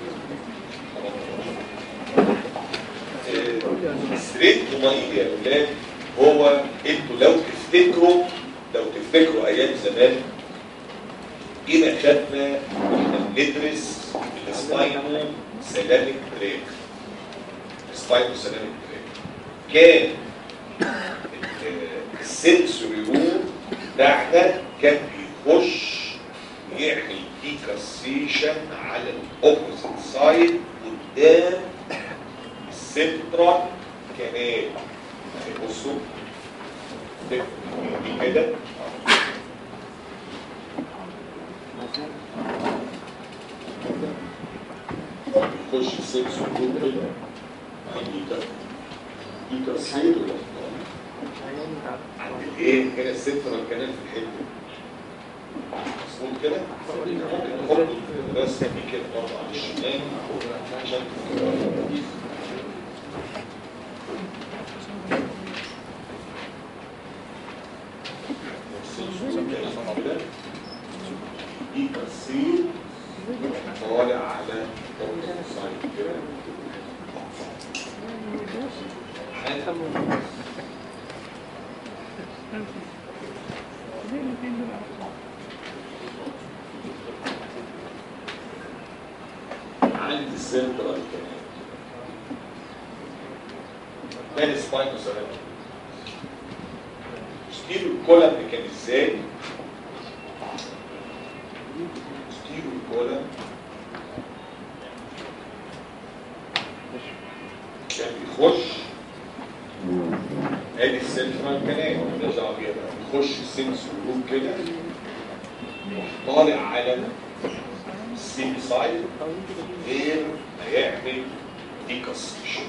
Speaker 1: آه، السرينكوميليا يا ولاد هو انتوا لو تفتكروا لو تفتكروا ايام زمان جينا خدنا واحنا بندرس السباينو سيلاميك بريك السباينو سيلاميك بريك كان ال- السنسوري رول بتاعنا كان بيخش يعمل ديكاسيشن على الاوبوزيت سايد قدام السنترال كانال يعني بصوا دي كده يخش السنسور جوه كده عندي ده دي تفسير ولا عند الايه هنا السنترال كانال في الحته مظبوط كده ممكن نحط الرسمه دي كده برضه على الشمال عشان السنسور كده دي تفسير طالع على السايد كده عند السنترال كمان ده السباينو سلام ستيرو الكولم كان ازاي ستيرو الكولم كان بيخش ادي السنترال كانال مالناش دعوه بيها بقى بيخش السنسور روم كده يروح طالع على السيمي سايد غير ما يعمل ديكاستيشن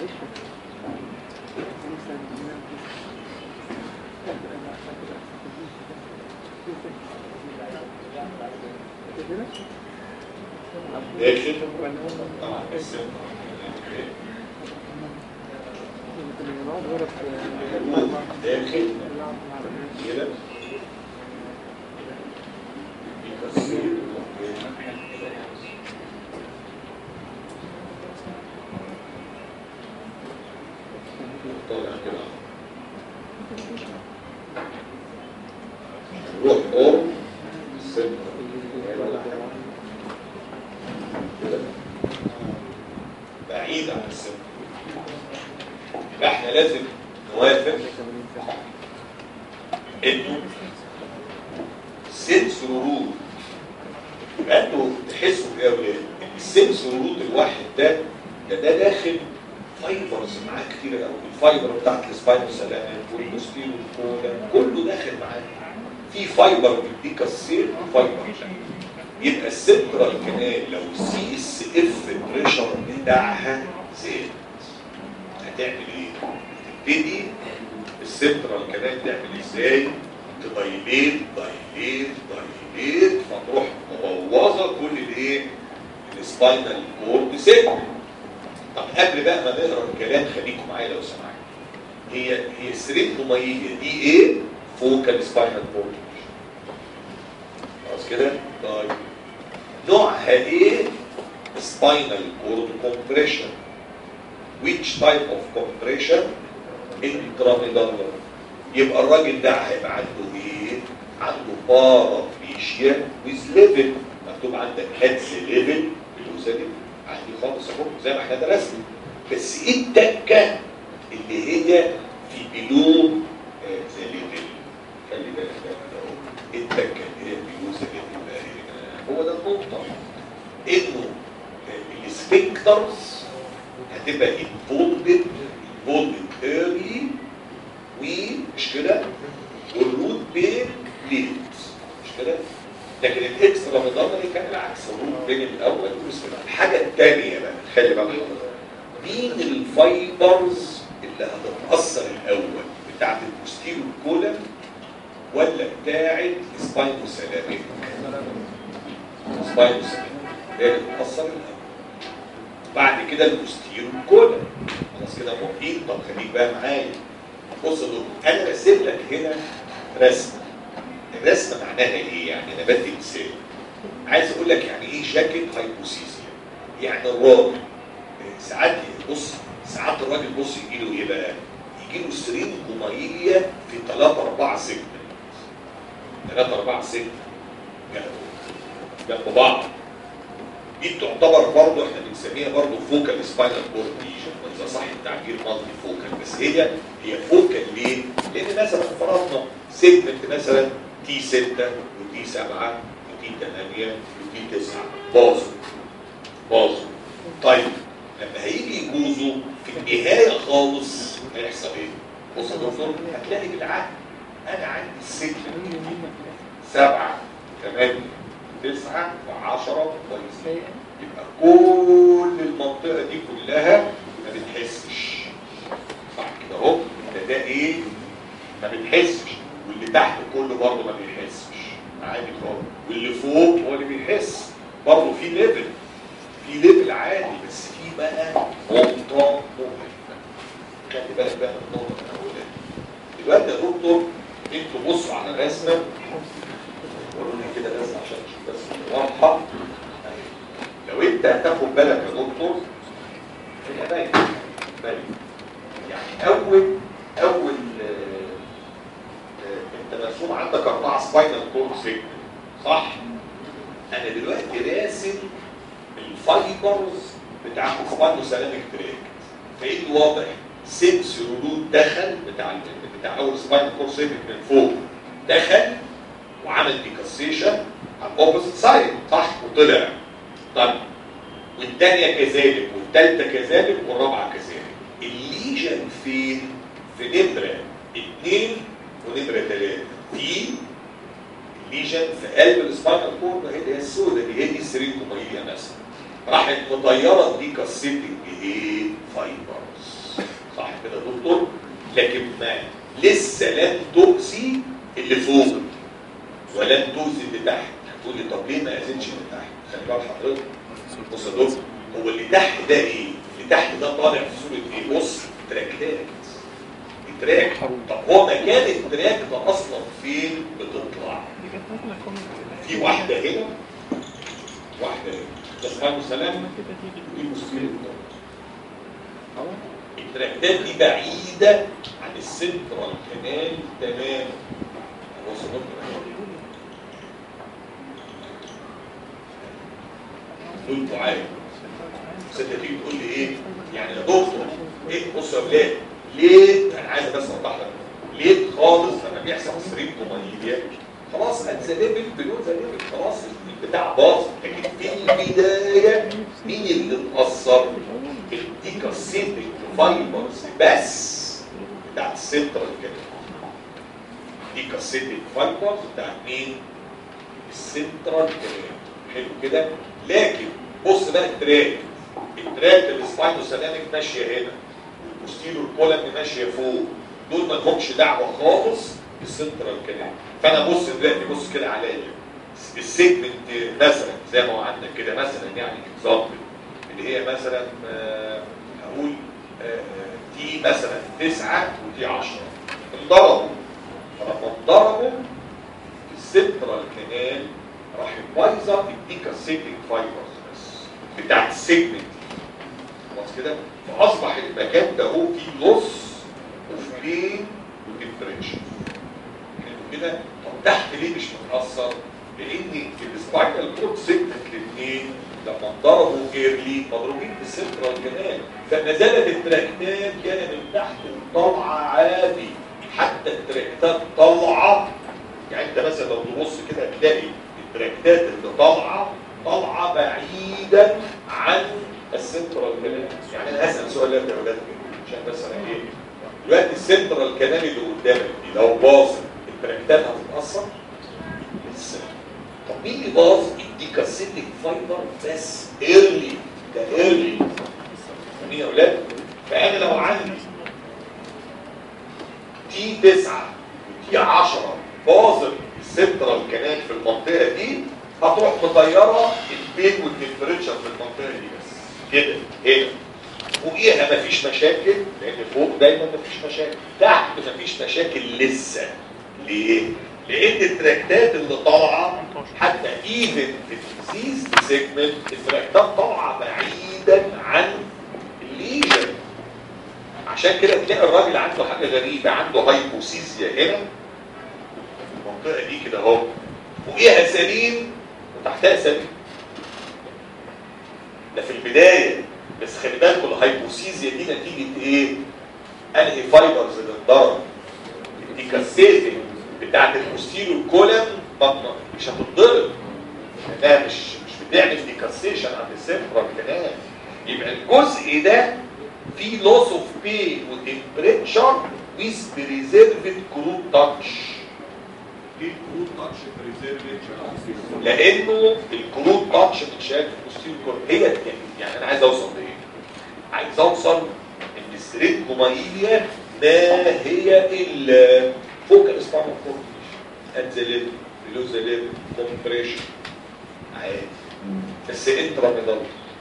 Speaker 1: داخل طبعا السنترال داخل كده ديكاستيشن طالع كده تروح قرب السنترال ولا حاجة. كده. بعيد عن السنترال يبقى احنا لازم نوافق انه سنسور رود يبقى انتوا تحسوا يا ولاد ان السنسور رود الواحد ده ده ده داخل فايبرز معاه كتير قوي الفايبر بتاعت السباينال سلامات والموسكيلو والكولا كله داخل معاه في فايبر بيديك السير فايبر يبقى السنترال كانال لو السي اس اف بريشر بتاعها زاد هتعمل ايه؟ تبتدي السنترال كانال تعمل ازاي؟ تدايليت دايليت دايليت فتروح مبوظه كل الايه؟ السباينال كورد سيجمنت طب قبل بقى ما نقرا الكلام خليكم معايا لو سمحت هي هي السرينجومية دي ايه؟ فوكال سباينال كورد خلاص كده؟ طيب نوعها ايه؟ سباينال كورد كومبريشن which type of compression intramedullary يبقى الراجل ده هيبقى عنده ايه؟ عنده بارابليشيا ويز ليفل مكتوب عندك هيدز ليفل بلوزا ليفل عادي خالص اهو زي ما احنا درسنا بس ايه التكه اللي هي في بلو ذا ليفل خلي بالك بقى كده اهو ايه التكه اللي هي بلو ذا ليفل بقى هنا هو ده النقطه انه السبيكترز هتبقى انفولدد انفولدد ايرلي ومش كده والروت بين ليت مش كده لكن الاكسترا ميدالري كان العكس الروت بين الاول والسفل الحاجه الثانيه بقى خلي بالك حضرتك مين الفايبرز اللي هتتاثر الاول بتاعت البوستيرو كولا ولا بتاعت سباينو سلاميك سباينو سلاميك هي اللي بتتاثر الاول بعد كده البوستيرو كولا خلاص كده موافقين طب خليك بقى معايا بص يا دكتور انا راسم لك هنا رسمه الرسمه معناها ايه يعني انا بدي مثال عايز اقول لك يعني ايه جاكيت هايبوسيزيا يعني الراجل ساعات بص ساعات الراجل بص يجي له ايه بقى يجي له سرينجومايليا في 3 4 سيجمنت 3 4 سيجمنت جنب بعض دي تعتبر برضه احنا بنسميها برضه فوكال سباينال كورد ليجن اذا صح التعبير مالتي فوكال بس هي هي فوكال ليه؟ لان مثلا فرضنا سيجمنت مثلا تي 6 وتي 7 وتي 8 وتي 9 باظوا باظوا طيب لما هيجي يجوزوا في النهايه خالص هيحصل ايه؟ بص يا دكتور هتلاقي بالعقل انا عندي السيجمنت سبعه ثمانيه تسعه وعشره كويسين يبقى كل المنطقه دي كلها ما بتحسش صح كده اهو ده ده ايه؟ ما بتحسش واللي تحت كله برضه ما بيحسش عادي خالص واللي فوق هو اللي بيحس برضه في ليفل في ليفل عادي بس في بقى نقطه مهمه خلي بالك بقى من النقطه اللي انا هقولها دلوقتي يا دكتور انتوا بصوا على الرسمه قولوا لي كده بس عشان اشوف بس واضحه لو انت هتاخد بالك يا دكتور هي باين باين يعني اول اول آه، آه، انت مرسوم عندك اربعه سباينال كورد سيجمنت صح؟ انا دلوقتي راسم الفايبرز بتاع سباينو سيراميك تراك فايه الواضح؟ سنس ردود دخل بتاع ال- بتاع اول سباينال كورد سيجمنت من فوق دخل وعمل ديكسيشن على الاوبوزيت سايد صح وطلع طيب والثانيه كذلك والثالثه كذلك والرابعه كذلك الليجن فين؟ في نمره اثنين ونمره ثلاثه في الليجن في قلب السباينال كورد هي اللي هي السوداء اللي هي دي السرينجوميليا مثلا راحت مطيره دي كاسيتنج ايه؟ فايبرز صح كده يا دكتور؟ لكن ما لسه لم تؤذي اللي فوق ولم تؤذي اللي تحت هتقول لي طب ليه ما اذنش اللي تحت؟ خلي بالك حضرتك بص يا دكتور هو اللي تحت ده ايه؟ اللي تحت ده طالع في صوره ايه؟ بص تراكات التراك طب هو مكان التراك ده اصلا فين بتطلع؟ في واحده هنا واحده هنا ده اسمها سلام دي مسلمين التراكتات دي بعيده عن السنترال كانال تماما بص يا دكتور دول تعالج بس انت تيجي تقول لي ايه يعني يا دكتور ايه بص يا ولاد ليه انا عايز بس اوضح لك ليه خالص لما بيحصل سريبتومانيليا خلاص ات ذا ليفل بلو ذا ليفل خلاص البتاع باظ لكن في البدايه مين اللي اتاثر؟ الديكاسيتك فايبرز بس بتاعت السنترال كده ديكاسيتك فايبرز بتاعت مين؟ السنترال كده حلو كده لكن بص بقى التراك التراك السباينوسالاميك ماشيه هنا والبوستيرور كولم ماشيه فوق دول ما لهمش دعوه خالص بالسنترال كانال فانا بص دلوقتي بص كده عليا السيجمنت مثلا زي ما هو عندك كده مثلا يعني اكزامبل اللي هي مثلا آه، هقول آه، دي مثلا 9 ودي 10 انضربوا فلما انضربوا في السنترال كانال راح بايظه الديكاسيتنج فايبرز بس بتاعت السيجمنت خلاص كده فاصبح المكان ده هو فيه لوس اوف بين وتمبريتشر حلو كده طب تحت ليه مش متاثر؟ لان السباينال كورد سيجمنت الاثنين لما انضربوا ايرلي مضروبين في السنترال كمان فما زالت التراكتات جايه من تحت وطالعه عادي حتى التراكتات طالعه يعني انت مثلا لو تبص كده تلاقي التراكتات اللي طالعه طالعه بعيدا عن السنترال كانال يعني انا هسال سؤال لك يا ولاد عشان بس انا ايه دلوقتي السنترال كانال اللي قدامك دي لو باظت التراكتات هتتاثر لسه طب مين اللي باظ الديكاسيتيك فايبر بس ايرلي ده ايرلي مين يا ولاد فانا لو عندي تي 9 وتي 10 باظت السنترال كانال في المنطقه دي هتروح مطيره البين والتمبريتشر في المنطقه دي بس كده هنا فوقيها مفيش مشاكل لان فوق دايما مفيش مشاكل تحت مفيش مشاكل لسه ليه؟ لان التراكتات اللي طالعه حتى ايفن في الديزيز سيجمنت التراكتات طالعه بعيدا عن الليجن عشان كده تلاقي الراجل عنده حاجه غريبه عنده هايبوسيزيا هنا المنطقه دي كده اهو فوقيها سليم وتحتها سليم ده في البدايه بس خلي بالكم الهايبوسيزيا دي نتيجه ايه؟ انهي فايبرز اللي انضرب الديكاسيتنج بتاعت البوستيريور كولم بطنه مش هتتضرب لانها مش مش بتعمل ديكاسيشن عند السنترال كانال يبقى الجزء ده فيه لوس اوف بين وتمبريتشر ويز بريزيرفد كروت تاتش ليه الكروت تاتش بريزيرفد لانه الكروت تاتش متشال في البوستيريور كولم هي يعني, يعني انا عايز اوصل لايه؟ عايز اوصل ان السريتكومايليا ما هي الا فوق الاسبانيول كورتيش ات ذا ليفل بلو ذا ليفل كومبريشن عادي بس انتراميدال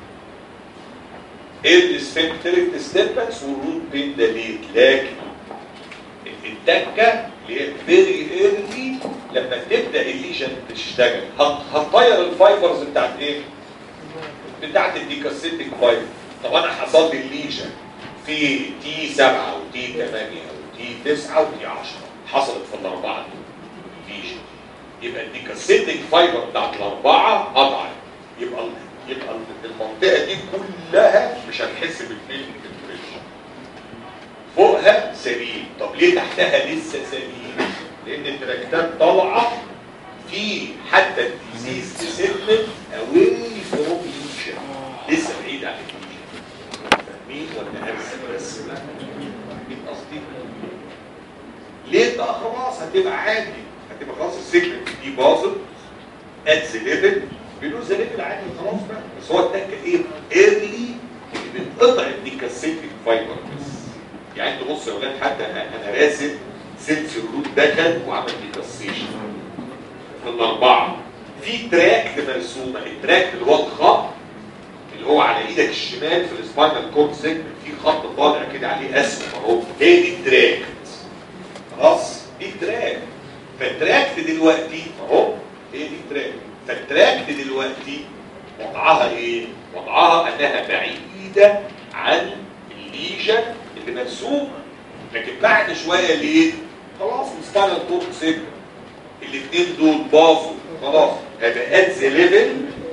Speaker 1: ايه السفنكتريك ديستربنس والروت بين دليل لكن التكه اللي هي فيري ايرلي لما تبدا الليجن تشتغل هت- هتطير الفايبرز بتاعت ايه؟ بتاعت الديكاسيتيك فايبر طب انا حصل لي الليجن في تي 7 وتي 8 وتي 9 وتي 10 حصلت في الاربعه دول ليجن يبقى الديكاسيتيك فايبر بتاعت الاربعه قطعت يبقى يبقى المنطقه دي كلها مش هتحس بالفيل تمبريتشر فوقها سليم طب ليه تحتها لسه سليم لان التراكتات طالعه في حتى الديزيز سيجمنت اواي فروم ليجن لسه بعيد عن الليجن فاهمين ولا ارسم بس فاهمين قصدي ليه بقى خلاص هتبقى عادي هتبقى خلاص السيجمنت دي باظت ات ذا ليفل بلو ذا ليفل عادي خلاص بقى بس هو التكه ايه؟ ايرلي بتقطع الديكاسيتيك فايبر بس يعني انت بص يا ولاد حتى انا انا راسم سيلز الروت دخل وعمل ديكاسيشن في الاربعه في تراكت مرسومه التراكت اللي هو الخط اللي هو على ايدك الشمال في السباينال كورد سيجمنت في خط طالع كده عليه اسهم اهو هي دي التراكت خلاص دي التراك فالتراكت دلوقتي اهو هي دي التراك فالتراكت دلوقتي وضعها ايه؟ وضعها انها بعيده عن الليجن اللي مرسومه لكن بعد شويه ليه؟ خلاص السباينال كورد سيجمنت الاثنين دول باظوا خلاص هيبقى ات ذا ليفل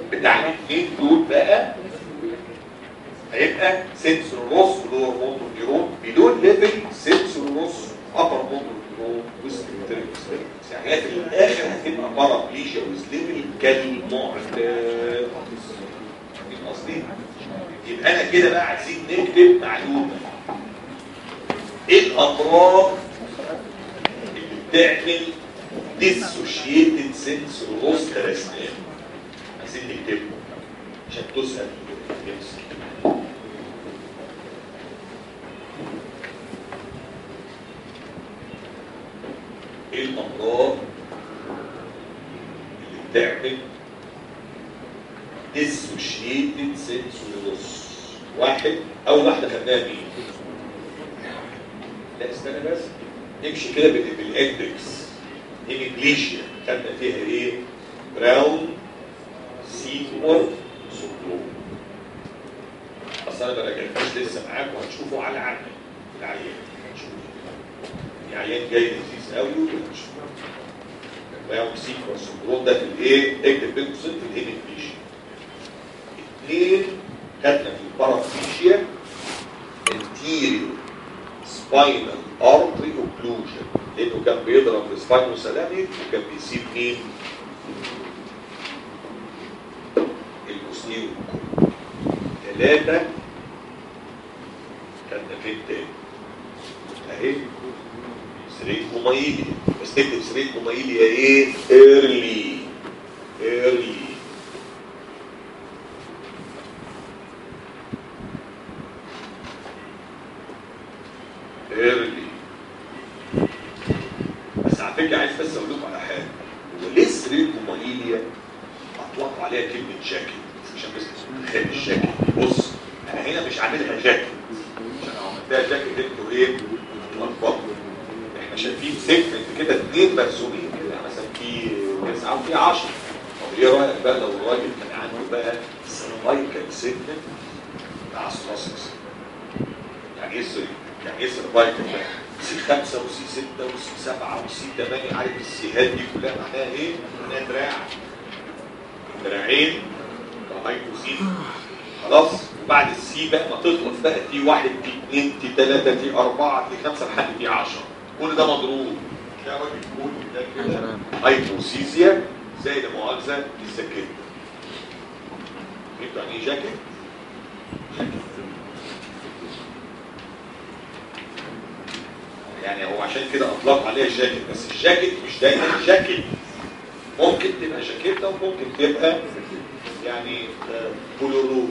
Speaker 1: بتاع الاثنين دول بقى هيبقى سنسور روس ولور موتور نيرون بدون ليفل سنسور روس ابر موتور نيرون وسبكتريك يعني هي في الاخر هتبقى بارابليجيا ويز ليفل كالمعتاد فاهمين قصدي؟ يبقى انا كده بقى عايزين نكتب معلومه ايه الامراض اللي بتعمل ديسوشيتد سنسور روس ثلاث عايزين نكتبه عشان تسال يمسك ايه الامراض اللي بتعمل ديسوشيتد سنسورس واحد اول واحده خدناها مين لا استنى بس نمشي كده بال- بالاندكس هيميبليشيا خدنا فيها ايه براون سيكور سندروم اصل انا ما راجعتوش لسه معاكم هتشوفوا على عمل العيان هتشوفوا العيان جاي لذيذ قوي وهتشوفوا براون سيكور سندروم ده في الايه اكتب بين قوسين في الهيميبليشيا اثنين خدنا في البارافيشيا anterior spinal artery occlusion لانه كان بيضرب السباينو سلامي وكان بيسيب مين؟ البوستيريور ثلاثة خدنا فين تاني؟ اهي سرير كومايليا بس تكتب سرير كومايليا ايه؟ ايرلي ايرلي ايرلي بس على فكره عايز بس اقول لكم على حاجه هو ليه سرير كومايليا اطلقوا عليها كلمه جاكيت عشان بس تخيل الجاكيت بص انا هنا مش عاملها جاكيت عشان لو عملتها جاكيت انتوا ايه تلخبطوا احنا شايفين سيجمنت كده اثنين مرسومين كده مثلا في تسعه وفي 10 طب ايه رايك بقى لو الراجل كان عنده بقى سيرفايكال سيجمنت مع ثراسكس يعني ايه سيرفايكال يعني ايه سيرفايكال بقى سي 5 وسي 6 وسي 7 وسي 8 عارف السيهات دي كلها معناها ايه؟ معناها دراع دراعين هايبوسين خلاص وبعد السي بقى ما تخلص بقى تي 1 تي 2 تي 3 تي 4 تي 5 لحد تي 10 كل ده مضروب ده راجل كل ده كده هايبوسيزيا زي لا مؤاخذه السكين فهمتوا يعني ايه جاكيت؟ يعني هو عشان كده اطلق عليها جاكيت بس الجاكيت مش دايما جاكيت ممكن تبقى جاكيته وممكن تبقى يعني آه، بولورو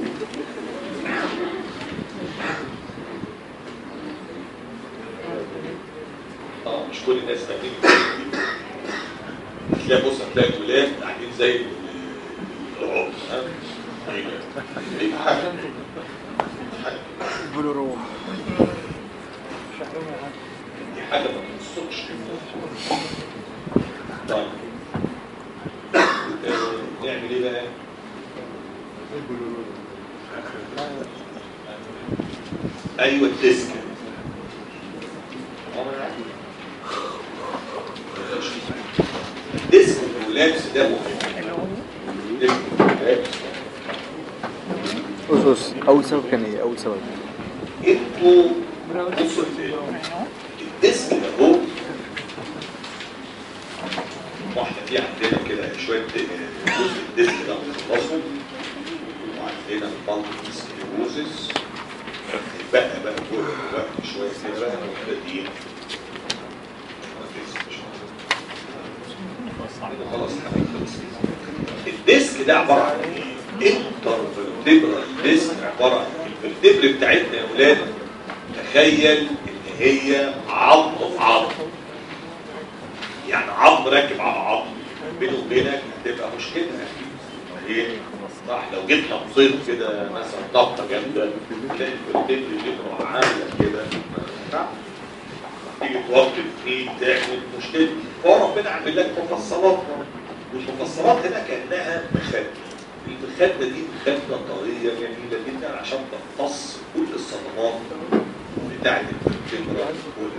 Speaker 1: اه مش كل الناس فاهمين تلاقي بص هتلاقي الولاد قاعدين زي ال- العقد ها ايه ده؟ ايه حاجه حاجه
Speaker 2: بلورو
Speaker 1: دي حاجة ما تنصقش طيب آه، نعمل ايه بقى؟ ايوه الديسك الديسك واللابس ده مهم الديسك واللابس
Speaker 2: أسس أول سبب كان إيه؟ أول سبب
Speaker 1: انتوا بصوا ال- الديسك ده هو واحنا في عندنا كده شويه د- جزء الديسك ده بنخلصه وعندنا البالك سكليروزس بقى بقى جوه الوقت شويه كده بقى محتاجين خلاص خلاص الديسك ده عباره عن ايه؟ انترفيرتبرال ديسك عباره عن الفرتبر بتاعتنا يا ولاد تخيل ان هي عظم في عظم يعني عظم راكب على عظم بينه وبينك هتبقى مشكله ايه صح لو جيت نبضيت كده مثلا ضغطه جامده تلاقي الفرتبر اللي عامله كده صح؟ تيجي توطي الاثنين تعمل مشكله فربنا عامل لك مفصلات والمفصلات هنا كانها مخده المخده دي مخده طريه جميله جدا عشان تمتص كل الصدمات بتاعت الفكره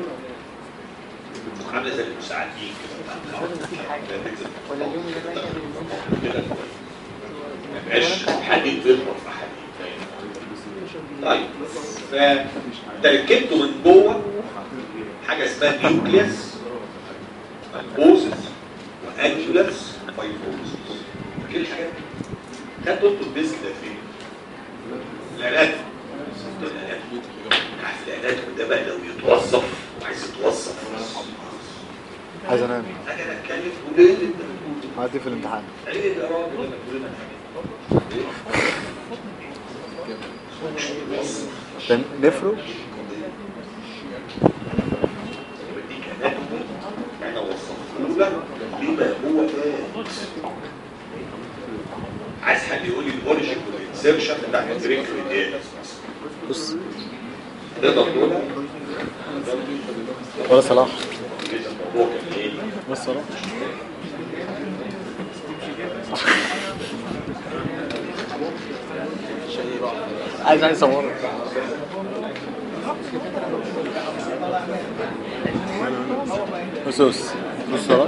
Speaker 1: عامله زي المساعدين كده
Speaker 3: ولا اليوم اللي بعد
Speaker 1: كده ما يبقاش حديد بيخبط في حديد فاهم؟ طيب فانت ركبته من جوه حاجه اسمها نيوكليس البوزس وانجولس فايبروزس فاكر الحاجات دي؟ خدتوا انتوا الديسك ده فين؟ الاناتومي الاناتومي عارف الاناتومي ده بقى لو يتوظف وعايز يتوظف
Speaker 2: عايز انام
Speaker 1: اجي انا اتكلم وليه اللي انت بتقوله؟
Speaker 2: عادي في الامتحان
Speaker 1: ايه ده يا راجل لما تقول لنا
Speaker 2: ده نفرو
Speaker 1: بديك اناتومي انا وصفته لك بما هو كان عايز حد يقول لي الاوريجن والانسرشن بتاع الجريك ريديال
Speaker 2: بص
Speaker 1: تقدر تقولها؟
Speaker 2: ولا صلاح
Speaker 1: إذا الموضوع كان ايه؟
Speaker 2: بص صلاح عايز عايز اصورك بص بص بص صلاح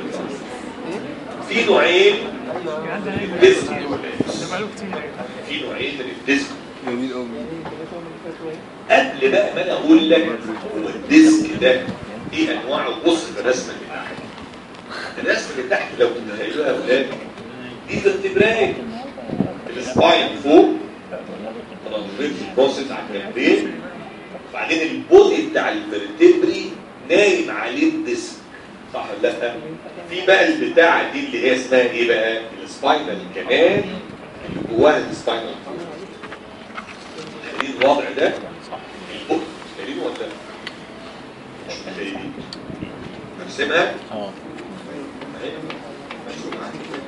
Speaker 1: في نوعين للديسك في نوعين من الديسك
Speaker 2: جميل قوي
Speaker 1: قبل بقى ما انا اقول لك هو الديسك ده ايه انواعه بص في الرسمه اللي تحت الرسمه اللي تحت لو تتخيلوها يا اولاد دي فيرتبراي السباين فوق ترانزيت بروسيس على الجنبين وبعدين البودي بتاع الفرتبري نايم عليه الديسك صح ولا لا؟ في بقى البتاعه دي اللي هي اسمها ايه بقى؟ السباينال كمان اللي جواها السباينال فوق تخيلين الوضع ده البق تخيلين ولا لا؟ مش متخيلين نرسمها
Speaker 2: اه
Speaker 1: اهي مرسومة عندي.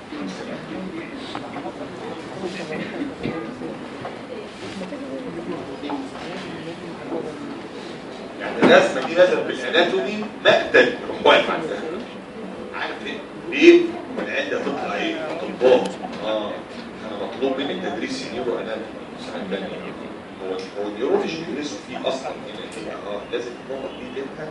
Speaker 1: يعني الرسمه دي مثلا في الاناتومي مقتل يروح واقف عندها عارف ليه؟ ليه؟ والعيال ده تطلع ايه؟ اطباء اه انا مطلوب مني تدريس نيورو اناتومي سنه ثانيه هو هو النيورو مش بيدرسوا فيه اصلا هنا هنا اه لازم النقط دي تبقى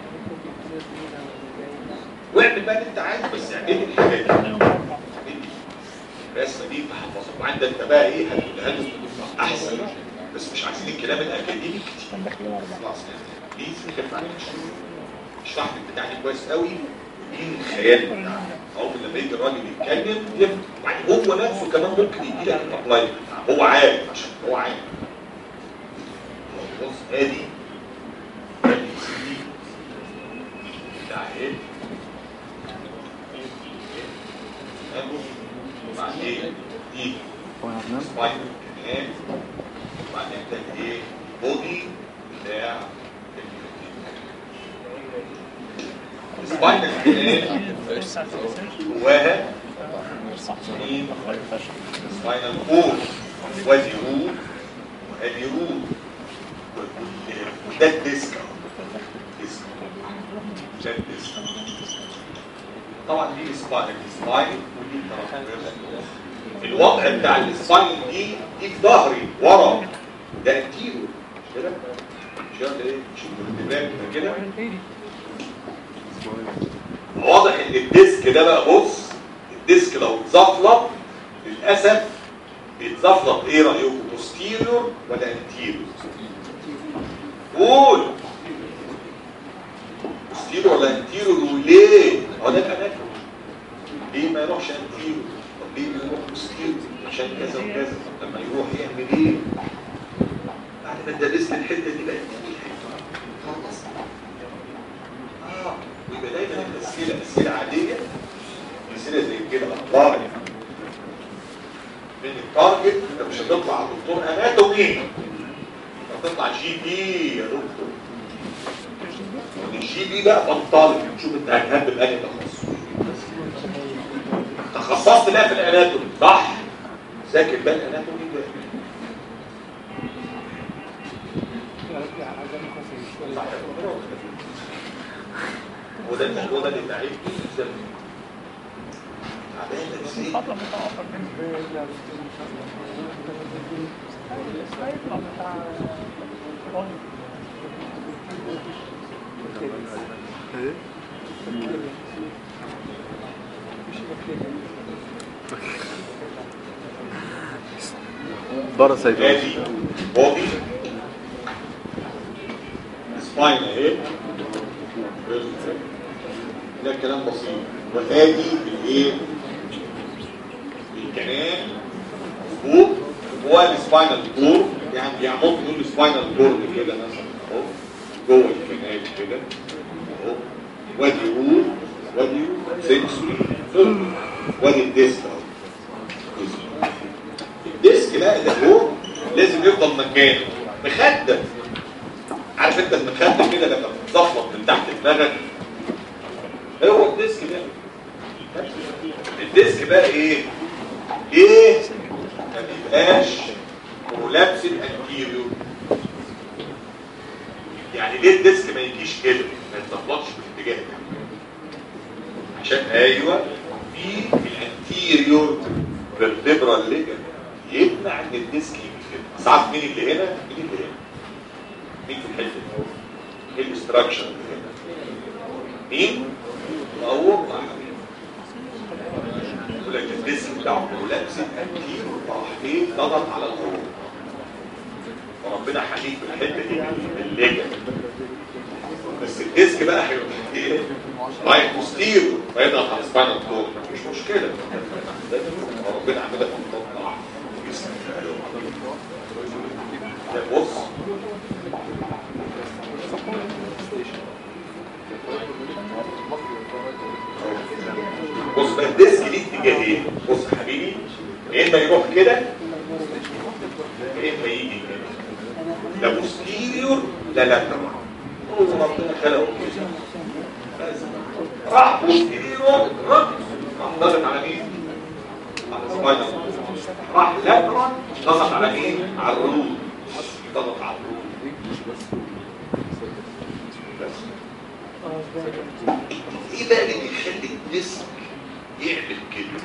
Speaker 1: واعمل بقى اللي انت عايزه بس اعمل الحاجات دي اعمل دي. الرسمه دي تحفظها وبعد انت بقى ايه هتقولها له احسن بس مش عايزين الكلام الاكاديمي كتير خلاص يعني بليز خف عليك شويه اشرح لي البتاع دي كويس قوي ودي الخيال بتاعك اول لما يجي الراجل يتكلم يفهم وبعدين هو نفسه كمان ممكن يدي لك الابلاي بتاعه هو عارف عشان هو عارف بص ادي ادي سي دي بتاع ايه وبعدين دي
Speaker 2: هو انا هنام
Speaker 1: سباينال كمان وبعدين ده ايه بودي بتاع السباينال كمان جواها مين سباينال كول وادي رود وادي رود وده الديسك أهو. ديسك ده الديسك طبعا دي سباين سباين ودي ترانسفيرس الوضع بتاع السباين دي دي في ظهري ورا ده انتيرو مش كده مش كده ايه مش الانتباه كده واضح ان الديسك ده بقى بص الديسك لو اتزفلط للاسف بيتزفلط ايه رايكم بوستيريور ولا انتيريور قول بوستيريور ولا انتيريور وليه هو ده الاناتومي ليه ما يروحش انتيريور طب ليه بيروح بوستيريور عشان كذا وكذا طب لما يروح يعمل ايه بعد ما درست الحته دي بقت دي الحته خلاص اه ويبقى دايما الاسئله اسئله عاديه اسئله زي كده اخبار من التارجت انت مش هتطلع دكتور اناتومي هتطلع جي بي يا دكتور الجي بي بقى بطل شوف انت هتهب بأنهي تخصص تخصصت بقى في الاناتومي صح ذاكر بقى الاناتومي ده صح هو ده هو ده اللي تعيب تعبان نفسيا
Speaker 2: باراسايتوز
Speaker 1: ادي بودي سباين اهي ده كلام بسيط وادي الايه الكنال فوق هو السباينال كور يعني يعني ممكن نقول سباينال كورد كده مثلا اهو جوه الكنال كده اهو وادي روت وادي سنسوري وادي الديسك اهو الديسك بقى ده هو لازم يفضل مكانه مخدم عارف انت المخدم كده لما بتتزفلط من تحت دماغك هو الديسك ده الديسك بقى ايه ليه ما بيبقاش ملابس الانتيريور يعني ليه الديسك ما يجيش كده ما يتزفلطش في الاتجاه ده عشان ايوه في الانتيريور فيرتبرال ليجن يمنع ان الديسك يجي كده بس عارف مين اللي هنا مين اللي هنا مين في الحته دي ايه الاستراكشر اللي هنا مين هو يقول لك الديسك بتاعه لابس الانتيريور راح ايه ضغط على الخروج فربنا حميك في الحته دي الليجن بس الديسك بقى هيبقى ايه رايح مستيرو فيضغط على سباينال كورد مش مشكله ربنا عملها في الضغط جسمك ده بص بص بقى الديسك ليه اتجاهين بص يا حبيبي يا اما يروح كده يا اما يجي كده لا بوستيريور لا لاترال هو ربنا خلقه كده بس. راح بوستيريور راح ضغط على مين؟ على سباينال راح لاترال ضغط على مين؟ على الروت ضغط على الروت بس ايه بقى اللي بيخلي الجسم يعمل كده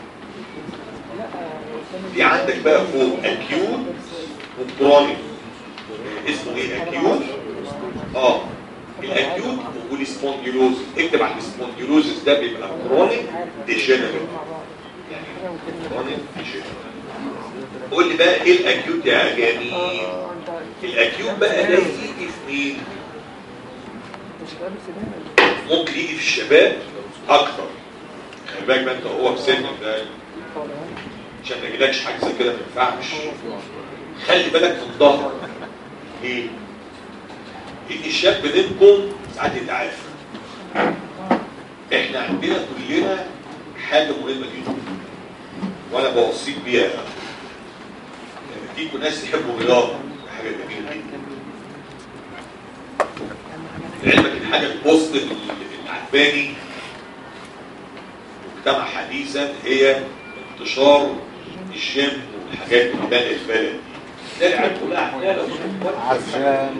Speaker 1: في عندك بقى فوق اكيوت وكرونيك اسمه ايه اكيوت اه الاكيوت والسبونديلوزس اكتب على السبونديلوزس ده بيبقى كرونيك ديجنريت يعني كرونيك ديجنريت قول لي بقى ايه الاكيوت يا جميل الاكيوت بقى ده يجي في مين ممكن يجي في الشباب اكتر خلي بالك بقى انت هو في سنك ده عشان ما يجيلكش حاجه زي كده ما ينفعش خلي بالك من الظهر ليه؟ ان الشاب منكم ساعات يتعافى احنا عندنا كلنا حاجه مهمه جدا وانا بوصيك بيها لما تيجوا ناس يحبوا الرياضه حاجه جميله جدا لعلمك الحاجه البوست اللي عجباني مجتمع حديثا هي انتشار الجيم والحاجات اللي بنت البلد دي ده العيال كلها عماله
Speaker 2: عشان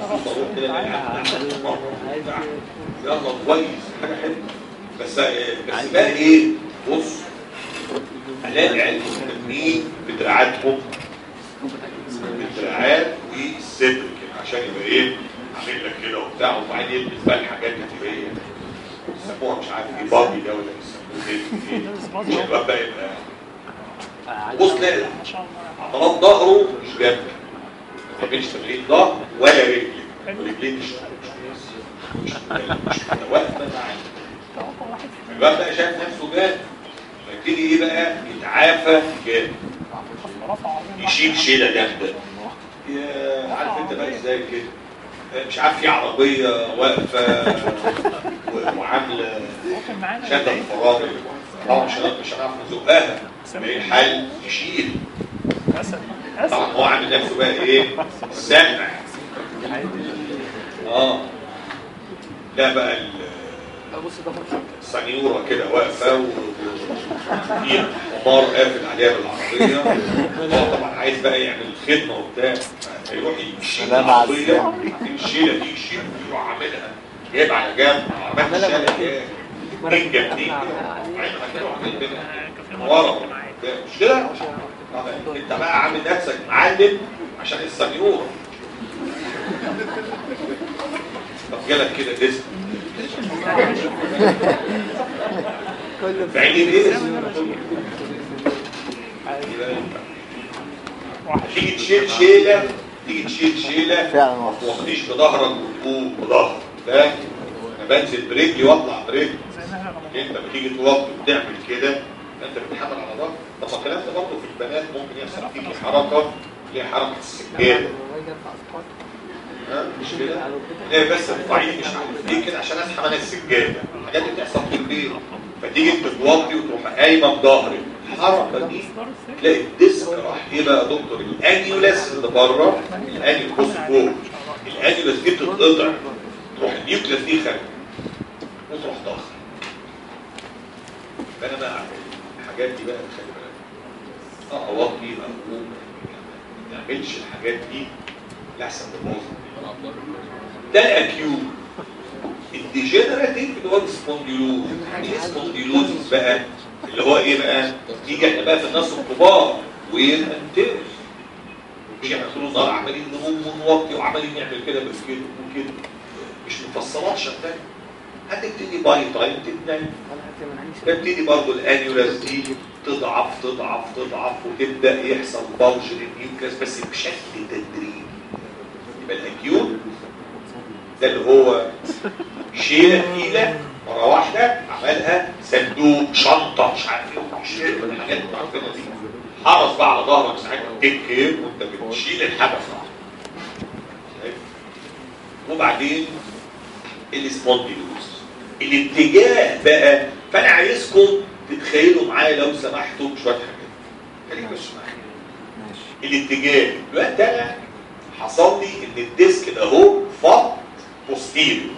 Speaker 1: يلا كويس حاجه حلوه بس بس بقى ايه بص الاقي العيال مهتمين بدراعاتهم بالدراعات والصدر كده عشان يبقى ايه عامل لك كده وبتاع وبعدين يلبس بقى الحاجات اللي هي يسموها مش عارف ايه بابي ده ولا يسموه ايه ايه الشباب بقى يبقى بص تلاقي عضلات ظهره مش جامده ما بينش تمرين ظهر ولا رجل رجلين مش مش مش متوافقه معاه الواد بقى شايف نفسه جامد فيبتدي ايه بقى يتعافى جامد يشيل شيله جامده يا عارف انت بقى ازاي كده مش عارف في عربيه واقفه و- وعامله شده الفرامل طبعا مش هنعرف مش هنعرف نزقها ايه الحل يشيل طبعا هو عامل نفسه بقى ايه سامع اه لا بقى ال- السنيورة كده واقفة وفي حمار قافل عليها بالعربية هو طبعا عايز بقى يعمل خدمة وبتاع يروح يشيل
Speaker 2: سلام على
Speaker 1: العربية
Speaker 2: السلامة.
Speaker 1: الشيلة دي يشيل يروح عاملها جايب على جنب عربية الشيلة ايه نينجا نينجا عينها كده وعامل كده ورا مش كده؟ آه، انت بقى عامل نفسك معلم عشان السنيورة طب جالك كده ديسك بعيد ايه تيجي تشيل شيله تيجي تشيل شيله
Speaker 2: فعلا
Speaker 1: ما
Speaker 2: وحش
Speaker 1: توطيش بظهرك وتقوم بظهرك فاهم انا بنزل برجلي واطلع برجلي انت لما تيجي توطي وتعمل كده انت بتحمل على ظهرك طب ما الكلام ده برضه في البنات ممكن يحصل فيك حركه اللي هي حركه السجاده ها مش كده؟ ايه بس الضعيف مش عارف ليه كده عشان اسحب انا السجاده الحاجات دي بتحصل في البيت فتيجي انت توطي وتروح قايمه بظهرك الحركه دي تلاقي الديسك راح ايه بقى يا دكتور الانيولاس اللي بره الانيولاس بص فوق الانيولاس دي بتتقطع تروح النيوكلاس دي خارجه وتروح ضغط فانا بقى اعمل الحاجات دي بقى خلي بالك اه اوطي اقوم ما تعملش الحاجات دي لاحسن تبوظ ده الاكيوت الديجنراتيف اللي هو السبونديلوز ايه السبونديلوز بقى اللي هو ايه بقى يجي احنا بقى في الناس الكبار والانترس مش احنا طول النهار عمالين نقوم ونوطي وعمالين نعمل كده بس كده وكده مش مفصلات شغاله هتبتدي باي تايم تتنين تبتدي برضه الانيولاس دي تضعف تضعف تضعف وتبدا يحصل بوج للنيوكلاس بس بشكل تدريجي يبقى الاكيوت ده اللي هو شيله تقيله مره واحده عملها صندوق شنطه مش عارف ايه شيل الحاجات اللي عارفينها دي حرص بقى على ظهرك ساعتها تكهر وانت بتشيل الحدث شايف؟ وبعدين السبونديلوز الاتجاه بقى فانا عايزكم تتخيلوا معايا لو سمحتوا شويه حاجات خليك بس معايا الاتجاه دلوقتي انا حصل لي ان الديسك ده اهو فط بوستيريور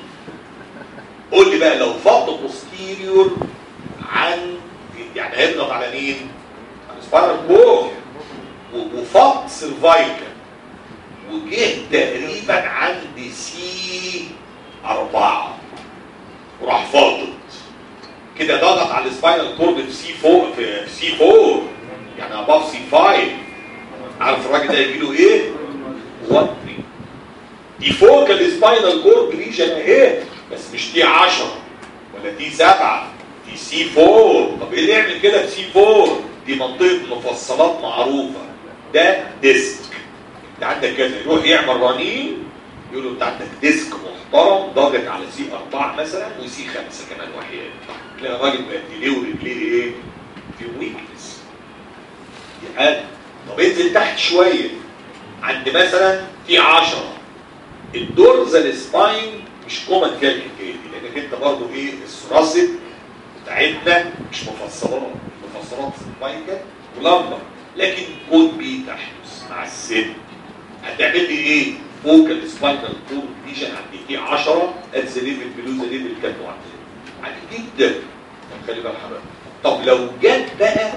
Speaker 1: قول لي بقى لو فط بوستيريور عن يعني هيضغط على مين؟ على سبايرال كور وفط سيرفايكال وجه تقريبا عند سي أربعة وراح فاضت كده ضغط على السباينال كورد في سي 4 في سي 4 يعني اباف سي 5 عارف الراجل ده يجي له ايه؟ وطري دي فوق السباينال كورد ريجن اهي بس مش دي 10 ولا دي 7 دي سي 4 طب ايه اللي يعمل كده في سي 4 دي منطقه مفصلات معروفه ده ديسك انت عندك كذا يروح يعمل رنين يقول له انت عندك ديسك محترم ضاغط على سي 4 مثلا وسي 5 كمان وحيد تلاقي الراجل بقى ايديه ورجليه ايه؟ في ويكنس دي حاجه طب انزل تحت شويه عند مثلا في 10 الدورزال سباين مش كومن كده الحكايه دي لانك انت برضه ايه الثراسك بتاعتنا مش مفصلات مفصلات سبايكا ولمبر لكن كود بي تحدث مع السن هتعمل لي ايه؟ فوكال سباينال كورد ليجن عند تي 10 ات ذا ليفل بلو ذا ليفل كام معدل عالي جدا طب خلي بالك حضرتك طب لو جت بقى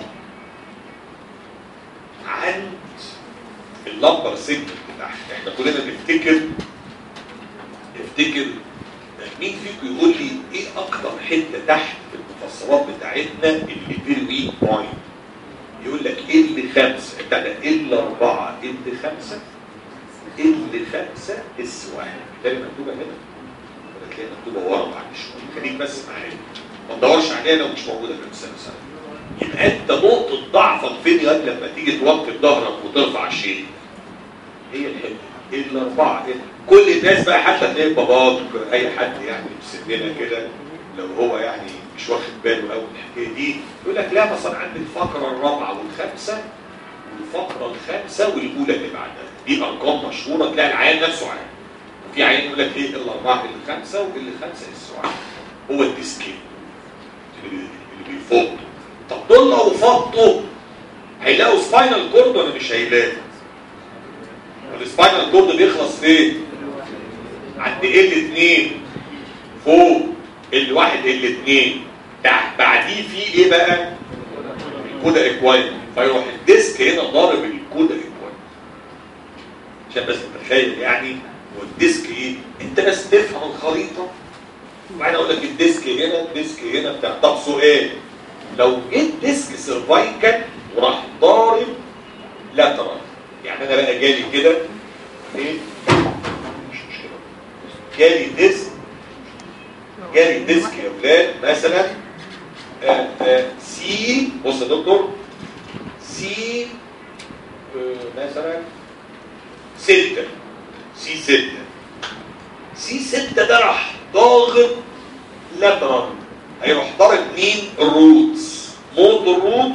Speaker 1: عند اللمبر سيجمنت تحت احنا كلنا نفتكر نفتكر مين فيكم يقول لي ايه اكتر حته تحت في المفصلات بتاعتنا اللي فيري ويك بوينت يقول لك ال خمسه بتاع ده ال اربعه ال خمسه ال خمسه اس واحد تلاقي مكتوبه هنا ولا تلاقي مكتوبه ورا بعد شويه خليك بس معايا ما تدورش عليها لو مش موجوده في المسلسل يبقى انت نقطه ضعفك فين يا لما تيجي توطي ظهرك وترفع شيء هي الحته الاربعه كده كل الناس بقى حتى تلاقي باباك اي حد يعني في سننا كده لو هو يعني مش واخد باله قوي من الحكايه دي يقول لك لا مثلا عندي الفقره الرابعه والخامسه والفقره الخامسه والاولى اللي بعدها دي ارقام مشهوره تلاقي العيان نفسه عارف وفي عيان يقول لك ايه الاربعه اللي خمسه واللي خمسه السؤال هو الديسكين اللي اللي بيفض طب دول لو فضوا هيلاقوا سباينال كورد ولا مش هيلاقوا؟ السباينال كورد بيخلص فين؟ عند ال 2 فوق ال 1 ال 2 تحت بعديه في ايه بقى؟ الكودا ايكوال فيروح الديسك هنا ضارب الكودا ايكوال عشان بس تتخيل يعني هو الديسك ايه؟ انت بس تفهم الخريطه وبعدين اقول لك الديسك هنا الديسك هنا بتاع طب سؤال لو جيت ديسك سيرفايكال وراح ضارب لاترال يعني انا بقى جالي كده ايه مش مشكله جالي ديسك جالي ديسك يا ولاد مثلا آه، آه، سي بص يا دكتور سي آه، مثلا ستة سي ستة سي ستة ده راح ضاغط لاترال هيروح ضارب مين الروتس موتور روت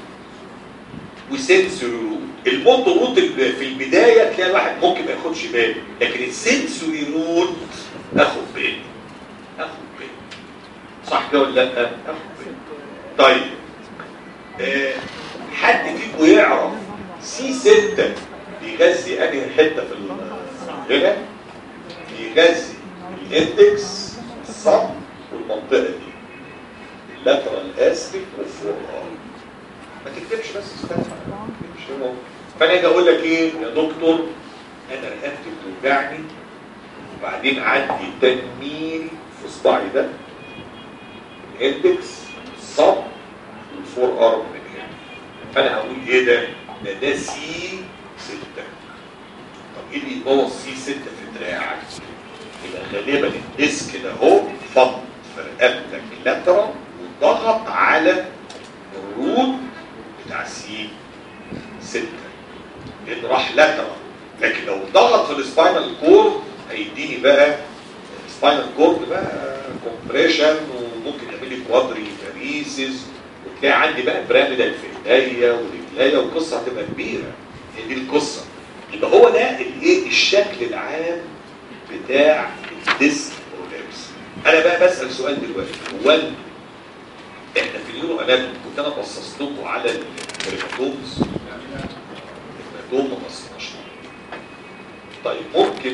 Speaker 1: وسنسوري روت الموتور روت اللي في البداية تلاقي الواحد ممكن ما ياخدش باله لكن السنسوري روت اخد بالي اخد بالي صح كده ولا لا اخد بالي طيب آه، حد فيكم يعرف سي 6 بيغذي انهي حته في الغنى بيغذي الاندكس الصب والمنطقه دي اللاترال اسبك والفورال ما تكتبش بس استنى ما تكتبش هو. فانا اجي اقول لك ايه يا دكتور انا رقبتي بتوجعني وبعدين عندي تنميل في صباعي ده الاندكس الصب والفور ارم من هنا فانا هقول ايه ده ده ده سي 6 طب ايه اللي يبوظ سي 6 في دراعك يبقى غالبا الديسك ده اهو فض في رقبتك اللاترال وضغط على الروت بتاع سي 6 لان راح لاترال لكن لو ضغط في السباينال كورد هيديني بقى سباينال كورد بقى كومبريشن وممكن يعمل لي كوادري فاريسز وتلاقي عندي بقى براميدال في ايديا ورجليا والقصه هتبقى كبيره هي دي القصه يبقى هو ده الايه الشكل العام بتاع الديسك برولابس انا بقى بسال سؤال دلوقتي هو ال- احنا في اليورو اناتومي كنت انا بصصت لكم على الهيماتومز الهيماتوم ما بصناش طيب ممكن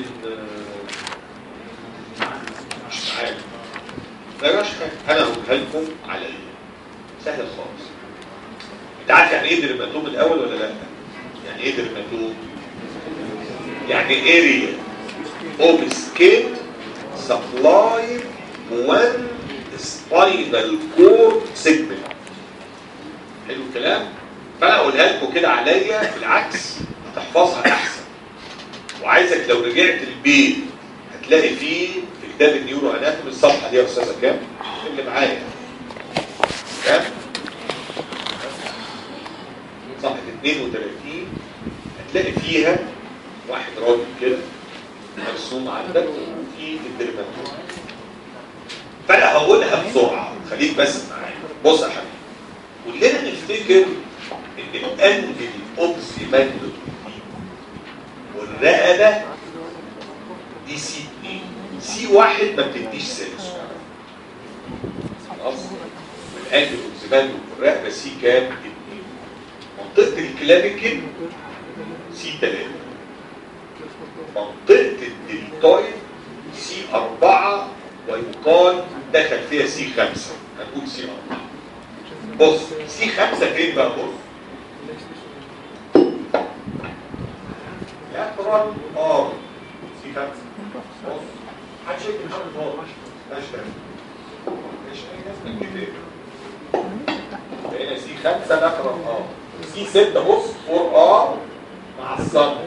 Speaker 1: آه، مش عارف ما يبقاش حاجه انا هقولها لكم على ايه سهله خالص انت عارف يعني ايه درماتوم الاول ولا لا يعني ايه درماتوم يعني اريا اوف سكين سبلاي وان سباينال كورد سيجمنت حلو الكلام فانا اقولها لكم كده عليا بالعكس هتحفظها احسن وعايزك لو رجعت البيت هتلاقي فيه في كتاب النيورو اناتومي الصفحه دي يا استاذه كام اللي معايا كام صفحه 32 هتلاقي فيها واحد راجل كده مرسوم عندك في الدرماتوم فانا هقولها بسرعه خليك بس معايا بص يا حبيبي كلنا نفتكر ان الانجل اوبسيمال والرقبه دي سي 2 سي واحد ما بتديش سنسور خلاص الانجل اوبسيمال والرقبه سي كام 2 منطقه الكلاميكل سي 3 منطقه الدلتويد سي 4 ويقال دخل فيها سي 5 هنقول سي 4 بص سي 5 فين بقى بص لاترال ار سي 5 بص محدش يكتب حاجه خالص ماشي تمام مش اي ناس من كده هنا سي 5 لاترال ار سي 6 بص 4 ار مع الصم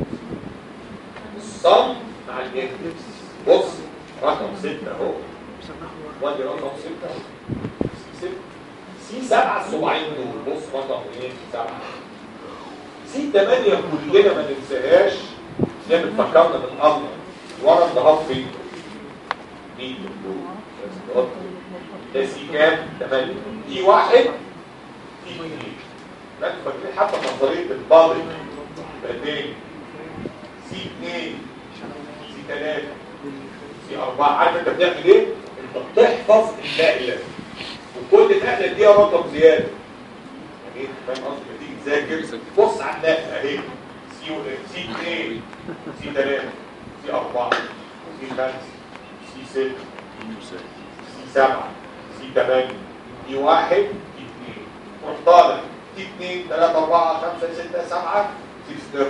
Speaker 1: الصم مع الاندكس بص رقم 6 اهو وادي رقم 6 سي 6 سي 7 الصباعين دول بص رقم ايه 7 سي 8 كلنا ما ننساهاش زي ما اتفكرنا من قبل ورا الضغط فين مين دول ده سي كام 8 دي واحد دي اثنين لا انتوا فاكرين حتى نظريه البابل بعدين سي 2 سي 3 سي 4 عارف انت بتعمل ايه؟ انت بتحفظ النقله وكل نقله دي رقم زياده يعني ايه فاهم قصدي لما تيجي تذاكر بص على النقله اهي سي و- سي 2 سي 3 سي 4 سي 5 سي 6 سي 7 سي 8 دي 1 دي 2 روح طالع دي 2 3 4 5 6 7 سي ستيرن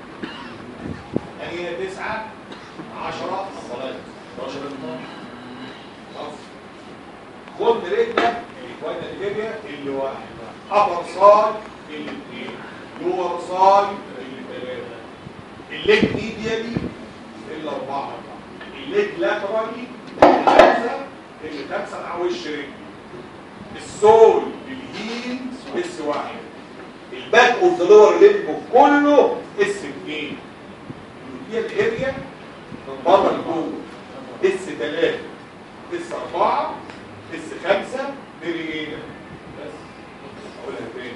Speaker 1: يعني هنا 9 10 11 12 خلاص خد رجلك الاكواد الاريا اللي واحد ابر ساي اللي اثنين لور ساي اللي ثلاثه الليج ميديالي اللي اربعه الليج لاترالي خمسه اللي خمسه مع وش رجل السول الهيل بس واحد الباك الباك اوف ذا لور ليمب كله اس 2 هي الاريا من بره لجوه اس 3 اس 4 اس 5 بريجينا بس اقولها تاني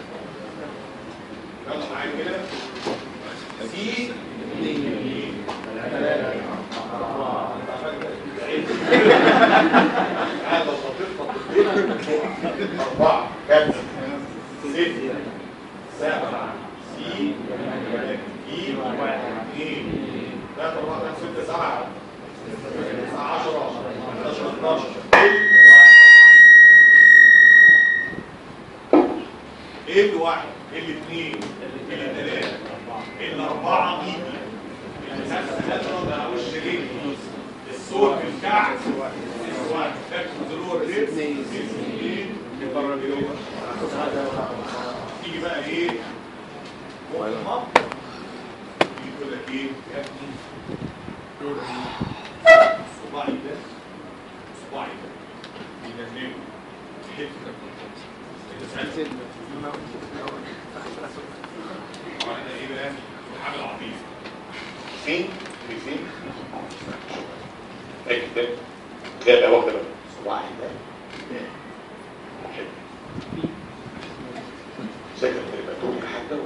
Speaker 1: يلا معايا كده سي هذا صديق خطيبنا أربعة خمسة ستة سبعة سي إي واحد اثنين ثلاثة أربعة خمسة ستة سبعة تسعة عشرة 11 12 ايه الواحد ايه الاثنين ايه الثلاثة ايه الأربعة ايدي الخمسة هذا على وش رجلي الصوت الكعب واحد تاكل زلور ريبس اثنين تيجي بقى ايه وقت تيجي تقول لك ايه يا ابني صباعي ده صباعي ده بينمني حته وانا ايه بقى حاجه عظيمه فين في فين ايه ده ده بقى واخده بقى صباعي ده سكن الهيماتوم حتى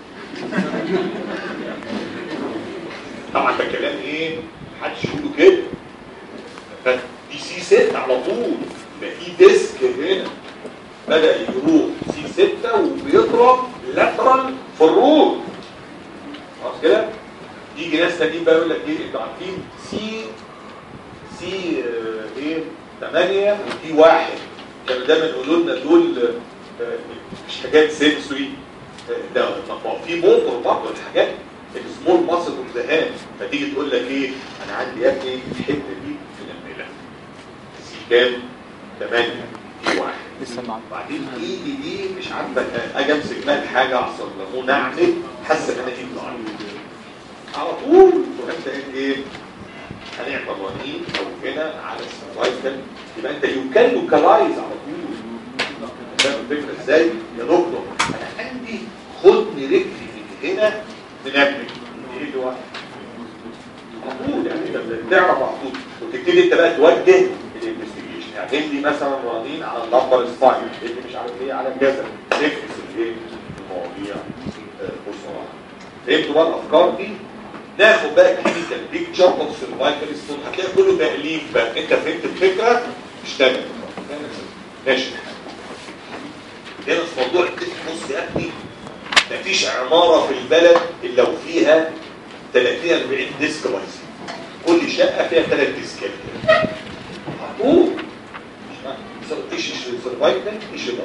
Speaker 1: طبعا ده كلام ايه محدش يقوله كده فدي سي 6 على طول ده في ديسك هنا بدأ يروح سي 6 وبيضرب لاترال في الروت خلاص كده يجي ناس تانيين بقى يقول لك ايه انتوا عارفين سي سي آه، ايه 8 ودي واحد كانوا دايما يقولوا لنا دول آه، مش حاجات سنسوري آه، ده طب ما هو في موتور برضه الحاجات السمول ماسل اوف ذا هاند فتيجي تقول لك ايه انا عندي يا ابني الحته دي منمله سي كام 8 دي واحد
Speaker 2: لسه معاك
Speaker 1: وبعدين ايدي دي مش عارفه اجي امسك بقى الحاجه اعصر ليمون اعمل حاسه ان انا ايدي ضعيفه على طول وانت ايه هنعمل رنين او هنا على السرايكل يبقى انت يو كان لوكالايز على طول فاهم الفكره ازاي يا دكتور انا عندي خدني رجلي من هنا منبه ايه واحد على طول يعني انت بتعرف على طول وتبتدي انت بقى توجه الانفستيجيشن يعني ادي مثلا رنين على اللمبر سباين ادي مش عارف ايه على الجسد نفس الايه المواضيع آه، بسرعه فهمتوا بقى الافكار دي ناخد بقى كلينيكال بيكتشر اوف سيرفايكال ستون هتلاقي كله تأليف بقى انت فهمت الفكره اشتغل ماشي هنا في موضوع بص يا ابني مفيش عماره في البلد الا وفيها 30 40 ديسك بايظين كل شقه فيها ثلاث ديسكات طول ايش سيرفايكال ايش بقى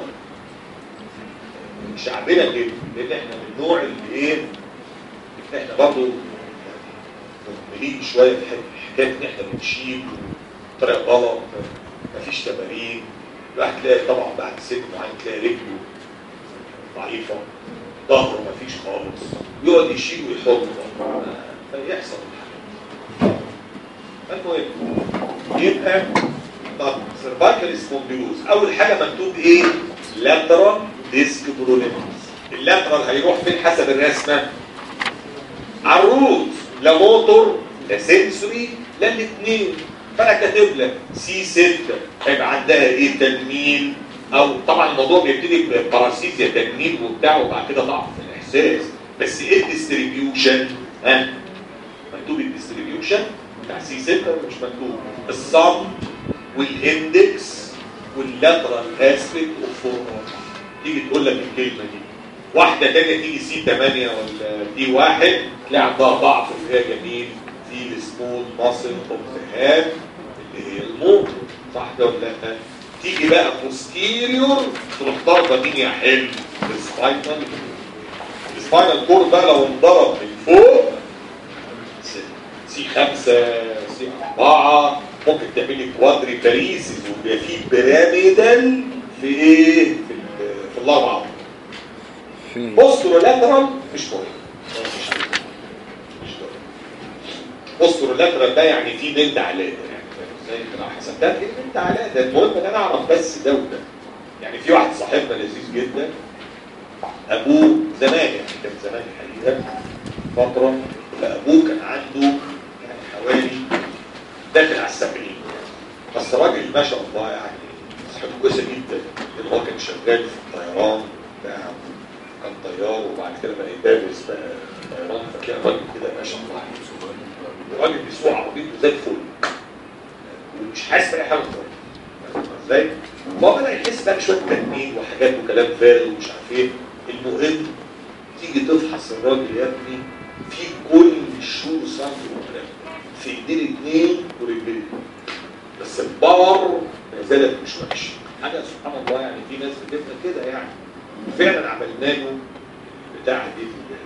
Speaker 1: شعبنا كده لان احنا من النوع اللي ايه احنا برضه مهملين شويه في حك- حكايه ان احنا بنشيل بطريقه غلط مفيش تمارين الواحد تلاقي طبعا بعد سن معين تلاقي رجله ضعيفه ظهره مفيش خالص يقعد يشيل ويحط فيحصل المهم يبقى طب سيرفايكال سبونديوز اول حاجه مكتوب ايه لاترال ديسك برولينس اللاترال هيروح فين حسب الرسمه على الروت لا موتور لا سنسوري لا الاثنين فانا كاتب لك سي 6 هيبقى عندها ايه تنميل او طبعا الموضوع بيبتدي بباراسيزيا تنميل وبتاع وبعد كده ضعف في الاحساس بس ايه الديستريبيوشن ها مكتوب الديستريبيوشن بتاع سي 6 ولا مش مكتوب الصم والاندكس واللاترال اسبيكت اوف فورمول تيجي تقول لك الكلمه دي واحده تانية تيجي سي 8 ولا دي واحد تلاقي عندها ضعف اللي هي جميل في السمول ماسل اوف ذا هاند اللي هي الموتور صح ده ولا لا؟ تيجي بقى بوستيريور تروح ضربه مين يا حلو؟ السباينال السباينال كور بقى لو انضرب من فوق سي خمسة سي أربعة ممكن تعملي كوادري باريسيس ويبقى في بيراميدال في ايه؟ في, ال- في الأربعة
Speaker 2: فين
Speaker 1: بوسترولاترال مش مهم مش مهم. مش مهم بوسترولاترال ده يعني في بنت علاء يعني زي ما انا حسبتها في بنت علاء ده المهم ان انا اعرف بس ده وده يعني في واحد صاحبنا لذيذ جدا ابوه زمان يعني كان زمان الحقيقه فتره فابوه كان عنده يعني حوالي داخل على السبعين بس راجل ما شاء الله يعني صحته كويسه جدا لان هو كان شغال في الطيران بتاع كان طيار وبعد كده بقى يدرس بقى طيران فكان راجل كده ما شاء الله الراجل بيسوق عربيته زي الفل ومش حاسس باي حاجه خالص ازاي؟ هو بدا يحس بقى شويه تنميل وحاجات وكلام فارغ ومش عارف ايه المهم تيجي تفحص الراجل يا ابني في كل الشور صار في ايدين اثنين ورجلين بس الباور ما زالت مش وحش حاجه سبحان الله يعني في ناس بتبقى كده يعني فعلا عملنا له بتاع دي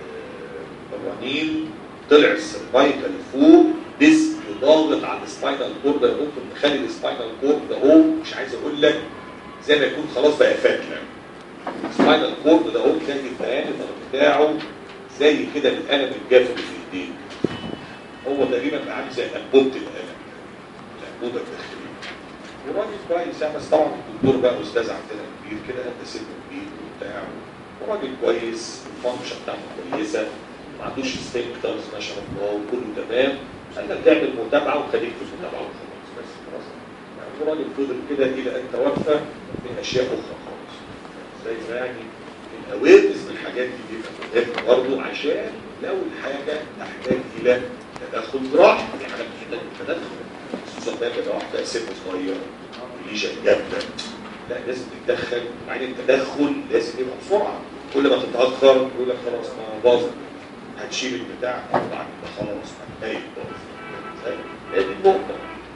Speaker 1: الرنين طلع السرفايكال فوق ديسك ضاغط على السباينال كورد يا دكتور مخلي السباينال كورد ده هو مش عايز اقول لك زي ما يكون خلاص بقى فاتله السباينال كورد ده هو تلاقي الدايمتر بتاعه زي كده القلم الجاف اللي في ايديك هو تقريبا بقى عامل زي انبوبه القلم الانبوبه الداخليه وراجل كويس يعني بس طبعا الدكتور بقى استاذ عندنا كبير كده انت سنه كبير وبتاع وراجل كويس الفانكشن بتاعته كويسه ما عندوش سبيكترز ما شاء الله وكله تمام قال لك تعمل متابعه وخليك في المتابعه وخلاص بس خلاص يعني الراجل فضل كده الى ان توفى من اشياء اخرى خالص زي ما يعني الاويرنس بالحاجات دي بيبقى مهم برضه عشان لو الحاجه تحتاج الى تدخل جراحي دي حاجه محتاجه تدخل خصوصا بقى كده واحده سن صغير ليجن جامده لا لازم تتدخل وبعدين التدخل لازم يبقى بسرعه كل ما تتاخر يقول لك خلاص ما باظت هتشيل البتاع طبعا ده خلاص هتضايق باظ هي دي النقطه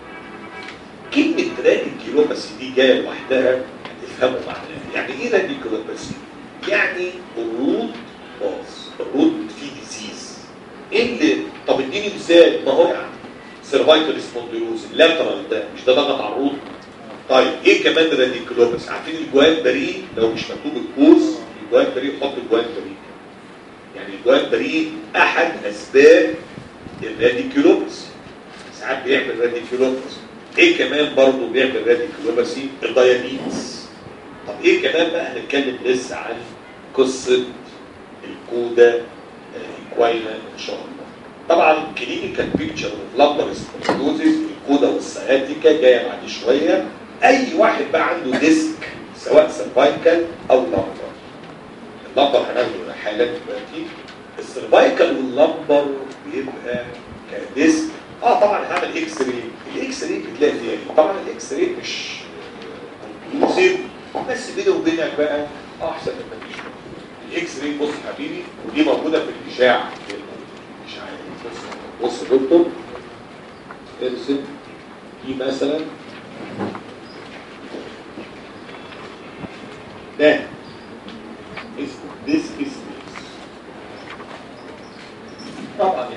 Speaker 1: كلمه راديكيلوباسي دي جايه لوحدها هتفهموا معناها يعني ايه راديكيلوباسي؟ يعني الروت باظ الروت فيه ديزيز ايه اللي طب اديني مثال ما هو يعني سيرفايكال سبونديلوز اللاترال ده مش ده ضغط على الروت طيب ايه كمان راديكيلوباسي عارفين الجوان بريء لو مش مكتوب الكوز الجوان بريء حط الجوان بريء يعني الجوان بريء احد اسباب الراديكيلوباسي ساعات بيعمل راديكيلوباسي ايه كمان برضه بيعمل راديكيلوباسي الدايابيتس طب ايه كمان بقى هنتكلم لسه عن قصه الكودا ايكواينا ان شاء الله طبعا كلينيكال بيكتشر اوف لامبر سبوندوزيس الكودا والسciatica جايه بعد شويه اي واحد بقى عنده ديسك سواء سيرفايكال او لامبر اللمبر هناخده حالا دلوقتي السيرفايكال واللمبر بيبقى كديسك اه طبعا هعمل اكس راي الاكس راي بتلاقي فيها ايه طبعا الاكس راي مش كونكلوسيف بس بيني وبينك بقى اه احسن من مفيش الاكس راي بص حبيبي ودي موجوده في الاشاعه مش عارف بص بص يا دكتور ارسم دي مثلا ده اسمه ديسك سبيس طبعا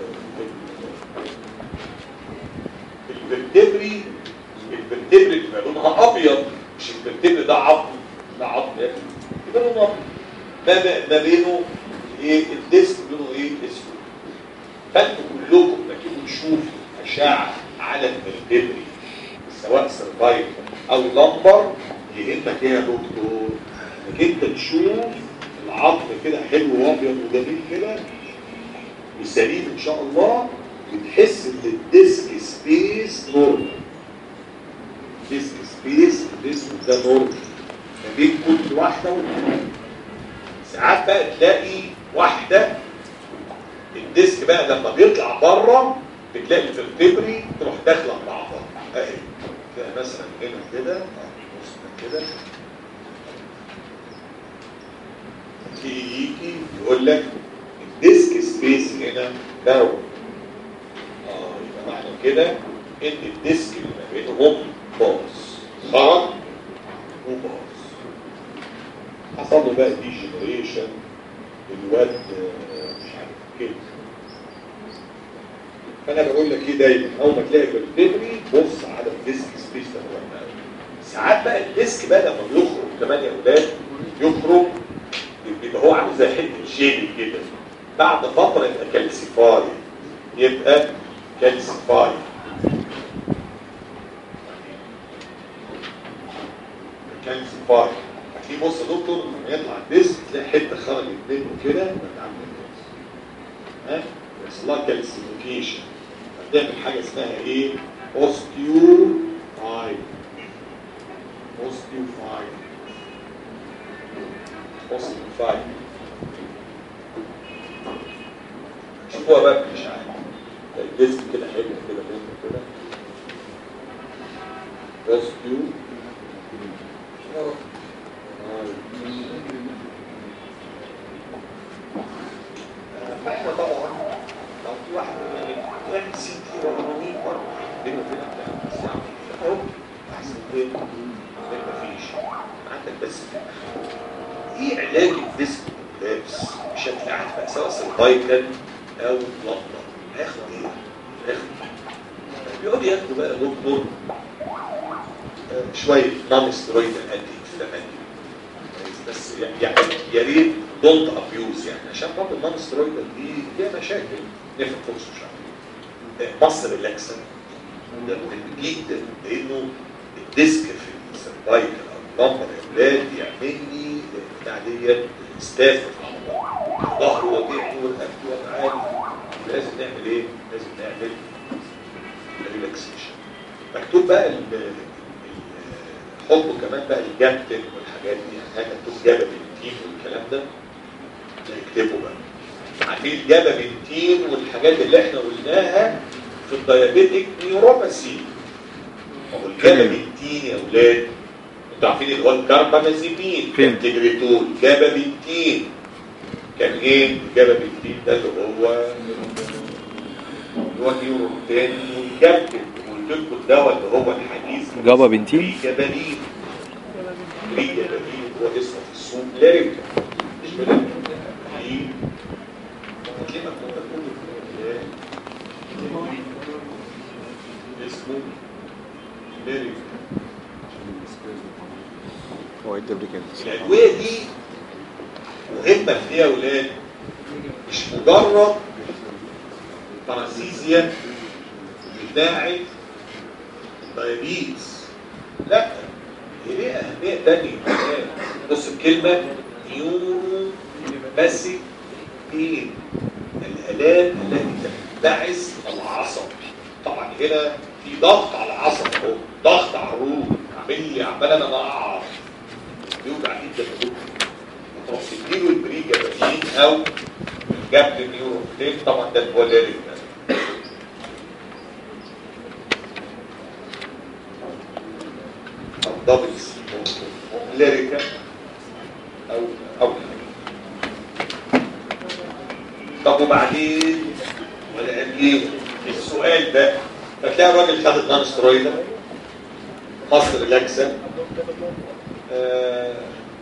Speaker 1: الفرتبري الفرتبري بيبقى لونها ابيض مش الفرتبري ده عظم ده عظم يا ابني يبقى لونه ابيض ما ما بينه ايه الديسك لونه ايه اسود فانتوا كلكم لما تيجوا تشوفوا اشعه على الفرتبري سواء سرفايفر او لمبر يهمك ايه يا دكتور انك انت تشوف العظم كده حلو وابيض وجميل كده وسليم ان شاء الله وتحس ان الديسك سبيس نورمال ديسك سبيس الديسك ده نورمال ما بين كل واحده والثانيه ساعات بقى تلاقي واحده الديسك بقى لما بيطلع بره بتلاقي الفرتبري تروح داخله في بعضها اهي تلاقي مثلا هنا كده بص كده يجي يقول لك الديسك سبيس هنا نارو اه يبقى معنى كده ان الديسك اللي ما بينهم باظ خرج وباظ حصل له بقى دي جنريشن الواد مش عارف كده فانا بقول لك ايه دايما اول ما تلاقي بالدبري بص على الديسك سبيس ده ساعات بقى الديسك بقى لما بيخرج كمان يا اولاد يخرج يبقى هو عامل زي حته جيلي كده بعد فتره يبقى كالسيفاي يبقى كالسيفاي كالسيفاي هتلاقيه بص يا دكتور لما يطلع الديسك تلاقي حته خرجت منه كده بقت عامله كده ها بيحصل لها كالسيفيكيشن هتعمل حاجه اسمها ايه؟ اوستيو فايب اوستيو فايب اوستيو فايب شوفوها بقى مش عارف الديسك كده حلو كده منه كده اوستيو احنا طبعا لو في واحد يعني سي تي ولا رنين برضه بينه وبينك ده بس يعني اهو احسن بين بين مفيش عندك بس ايه علاج الديسك لابس بشكل عام بقى سواء سيرفايكال او لمبر هياخد ايه؟ هياخد بيقعد ياخدوا بقى دكتور آه، شويه نون سترويد انتي انفلاماتوري بس يعني يا ريت دونت ابيوز يعني عشان برضه النون سترويد دي فيها مشاكل نفهم فوكس مش عارف آه، مصر ريلاكسن ده مهم جدا لانه الديسك في السيرفايكال او اللمبر يا اولاد يعمل لي بتاع ديت ستاف ظهره وجعني ورقبته وجعاني لازم نعمل ايه؟ لازم نعمل ريلاكسيشن مكتوب بقى ال ال- حطوا كمان بقى الجابتن والحاجات دي يعني هذا مكتوب جابا بنتين والكلام ده ده اكتبوا بقى عارفين الجابا بنتين والحاجات اللي احنا قلناها في الديابيتك نيوروباثي ما هو الجابا بنتين يا اولاد انتوا عارفين اللي هو الكاربامازيبين
Speaker 2: فين؟
Speaker 1: كان تجريتول جابا بنتين كان ايه الجابا بنتين ده اللي هو اللي هو نيوروبتين والجابتن وقلت لكم الدواء اللي هو الحديث
Speaker 2: جابا بنتين؟
Speaker 1: جبلين جبلين هو اسمه في السوق لاريكا مش بلاريكا في هتلاقي مكتوب ده كله في اسمه لاريكا
Speaker 2: هو يكتب لي كده
Speaker 1: الأدوية دي مهمة في ايه يا ولاد؟ مش مجرد باراسيزيا بتاعت الدايابيتس لا هي ليها أهمية تانية كمان. بص الكلمة نيورو باسيك بين الآلام التي تنبعث العصب طبعا هنا في ضغط على العصب اهو ضغط على الروح عامل لي عمال انا بقع بيوجع جدا الروح تروح تديله البريجا باتين او الجاب نيوروبتين طبعا ده البولاريك ده او دبل سي ليريكا او او طب وبعدين ولا قال ايه السؤال ده فتلاقي الراجل خد النون سترويدر مصر ريلاكسن آه،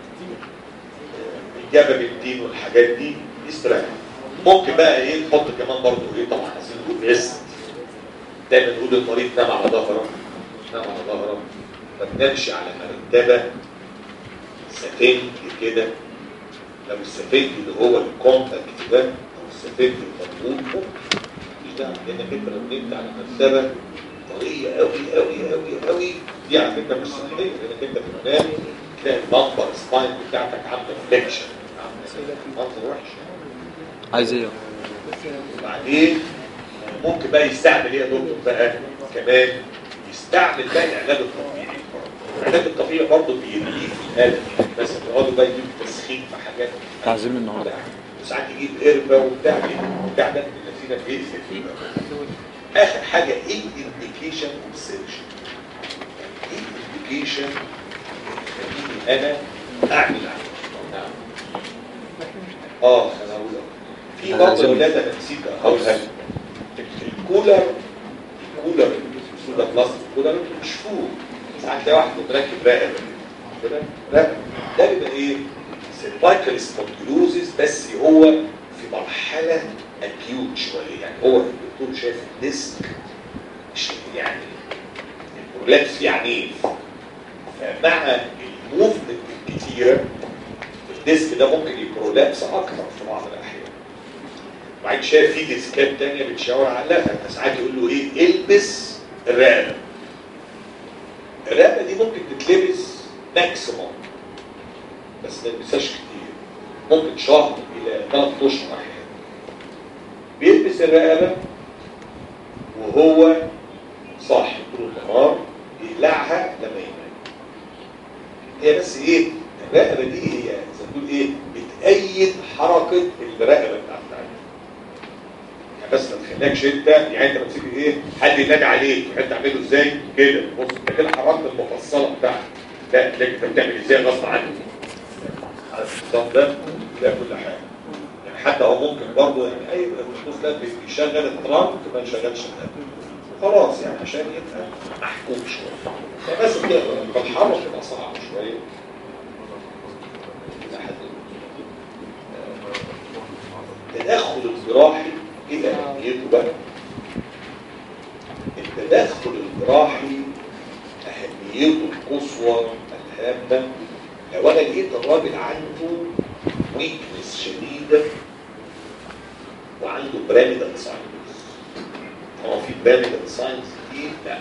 Speaker 1: الجابا بنتين والحاجات دي يستريح ممكن بقى ايه نحط كمان برضه ايه طبعا عايزين نقول ريست دايما نقول للمريض نام على ظهره نام على ظهره ما تنامش على مرتبه سفنج كده لو السفنج اللي هو الكومباكت ده او السفنج المضغوط ممكن مش ده لانك انت لو نمت على مرتبه طريه قوي قوي قوي قوي دي على فكره مش صحيه لانك انت في المنام تلاقي اللمبر سباين بتاعتك عامله فليكشن منظر وحش
Speaker 2: عايز ايه؟
Speaker 1: وبعدين ممكن بقى يستعمل ايه يا دكتور بقى كمان يستعمل بقى العلاج الطبيعي العلاج الطبيعي برضه بيريح الالم يعني مثلا يقعدوا بقى يجيب تسخين في حاجات
Speaker 2: تعزيم النهارده
Speaker 1: وساعات يجيب قربه وبتاع بتاع ده الذين بيقفل فيه بقى. اخر حاجه ايه الانديكيشن والسيرشن ايه الانديكيشن خليني انا اعمل عنه اه انا اقول لك. في
Speaker 2: أنا
Speaker 1: برضه
Speaker 2: عايزين-
Speaker 1: اولاد انا نسيت اقولها الكولر الكولر السودا بلاستيك كولر مش فوق ساعات تلاقي واحد متركب رقبه كده رقبه ده بيبقى ايه؟ سيرفايكال سبونديلوزيس بس هو في مرحله اكيوت شويه يعني هو الدكتور شايف الديسك مش يعني البرولابس فيه عنيف فمع الموفمنت الكتيره الديسك ده ممكن يبرولابس اكتر في بعض الاحيان وبعدين شايف في ديسكات تانية بتشاور عليها فساعات يقول له ايه البس الرقبه الرقبه دي ممكن تتلبس ماكسيموم بس ما يلبسهاش كتير ممكن شهر الى ثلاث اشهر احيانا بيلبس الرقبه وهو صاحي طول النهار يقلعها لما ينام هي بس ايه الرقبه دي هي زي ما تقول ايه بتأيد حركه الرقبه بتاعتك يعني بس ما تخليكش انت يعني انت بتسيب ايه حد ينادي عليك تحب تعمله ازاي كده بص انت كده حركت المفصله بتاعتك لا تلاقي انت بتعمل ازاي غصب عنك عارف النظام ده ده كل حاجه يعني حتى هو ممكن برضه يعني اي مخصوص ده بيشغل الترامب ما يشغلش ده خلاص يعني عشان يبقى محكوم شويه فبس كده فالحركه تبقى صعبه شويه لحد التدخل الجراحي الى اهميته بقى التدخل الجراحي اهميته القصوى الهامه لو انا لقيت الراجل عنده ويكنس شديده وعنده بيراميدال ساينس هو في بيراميدال ساينس دي لا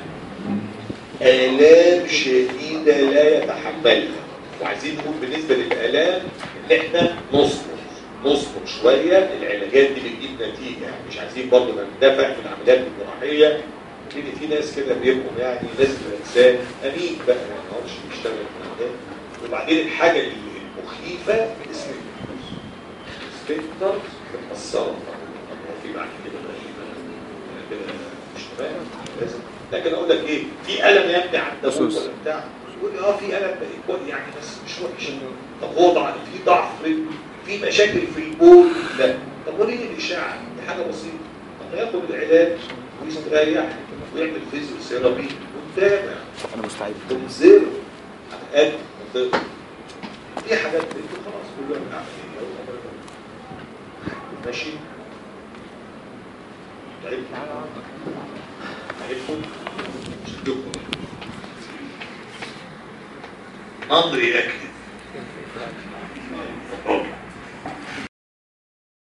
Speaker 1: آلام شديدة لا يتحملها وعايزين نقول بالنسبة للآلام إن إحنا نصبر نصبر شوية العلاجات دي بتجيب نتيجة يعني مش عايزين برضه نندفع في العمليات الجراحية لأن في ناس كده بيبقوا يعني لازم الإنسان أمين بقى ما يقعدش يشتغل في العمليات وبعدين الحاجة المخيفة اسم سبيكتر متأثرة طبعا في بعد كده غريبة كده مش تمام لازم لكن اقول لك ايه في الم يا ابني على الدموع
Speaker 2: أسوس.
Speaker 1: ولا بتاع يقول لي اه في الم بقى يعني بس مش وحش طب هو ضعف في ضعف رجل في مشاكل في البول لا طب وريني الاشاعه دي حاجه بسيطه طب ياخد العلاج ويستريح ويعمل فيزيوثيرابي ويتابع
Speaker 2: انا مستعد
Speaker 1: تنزل هتقدم وتقدر في حاجات بنت خلاص كلها من عمليه ماشي تعبت تعبتوا شدكم نون رياكتيف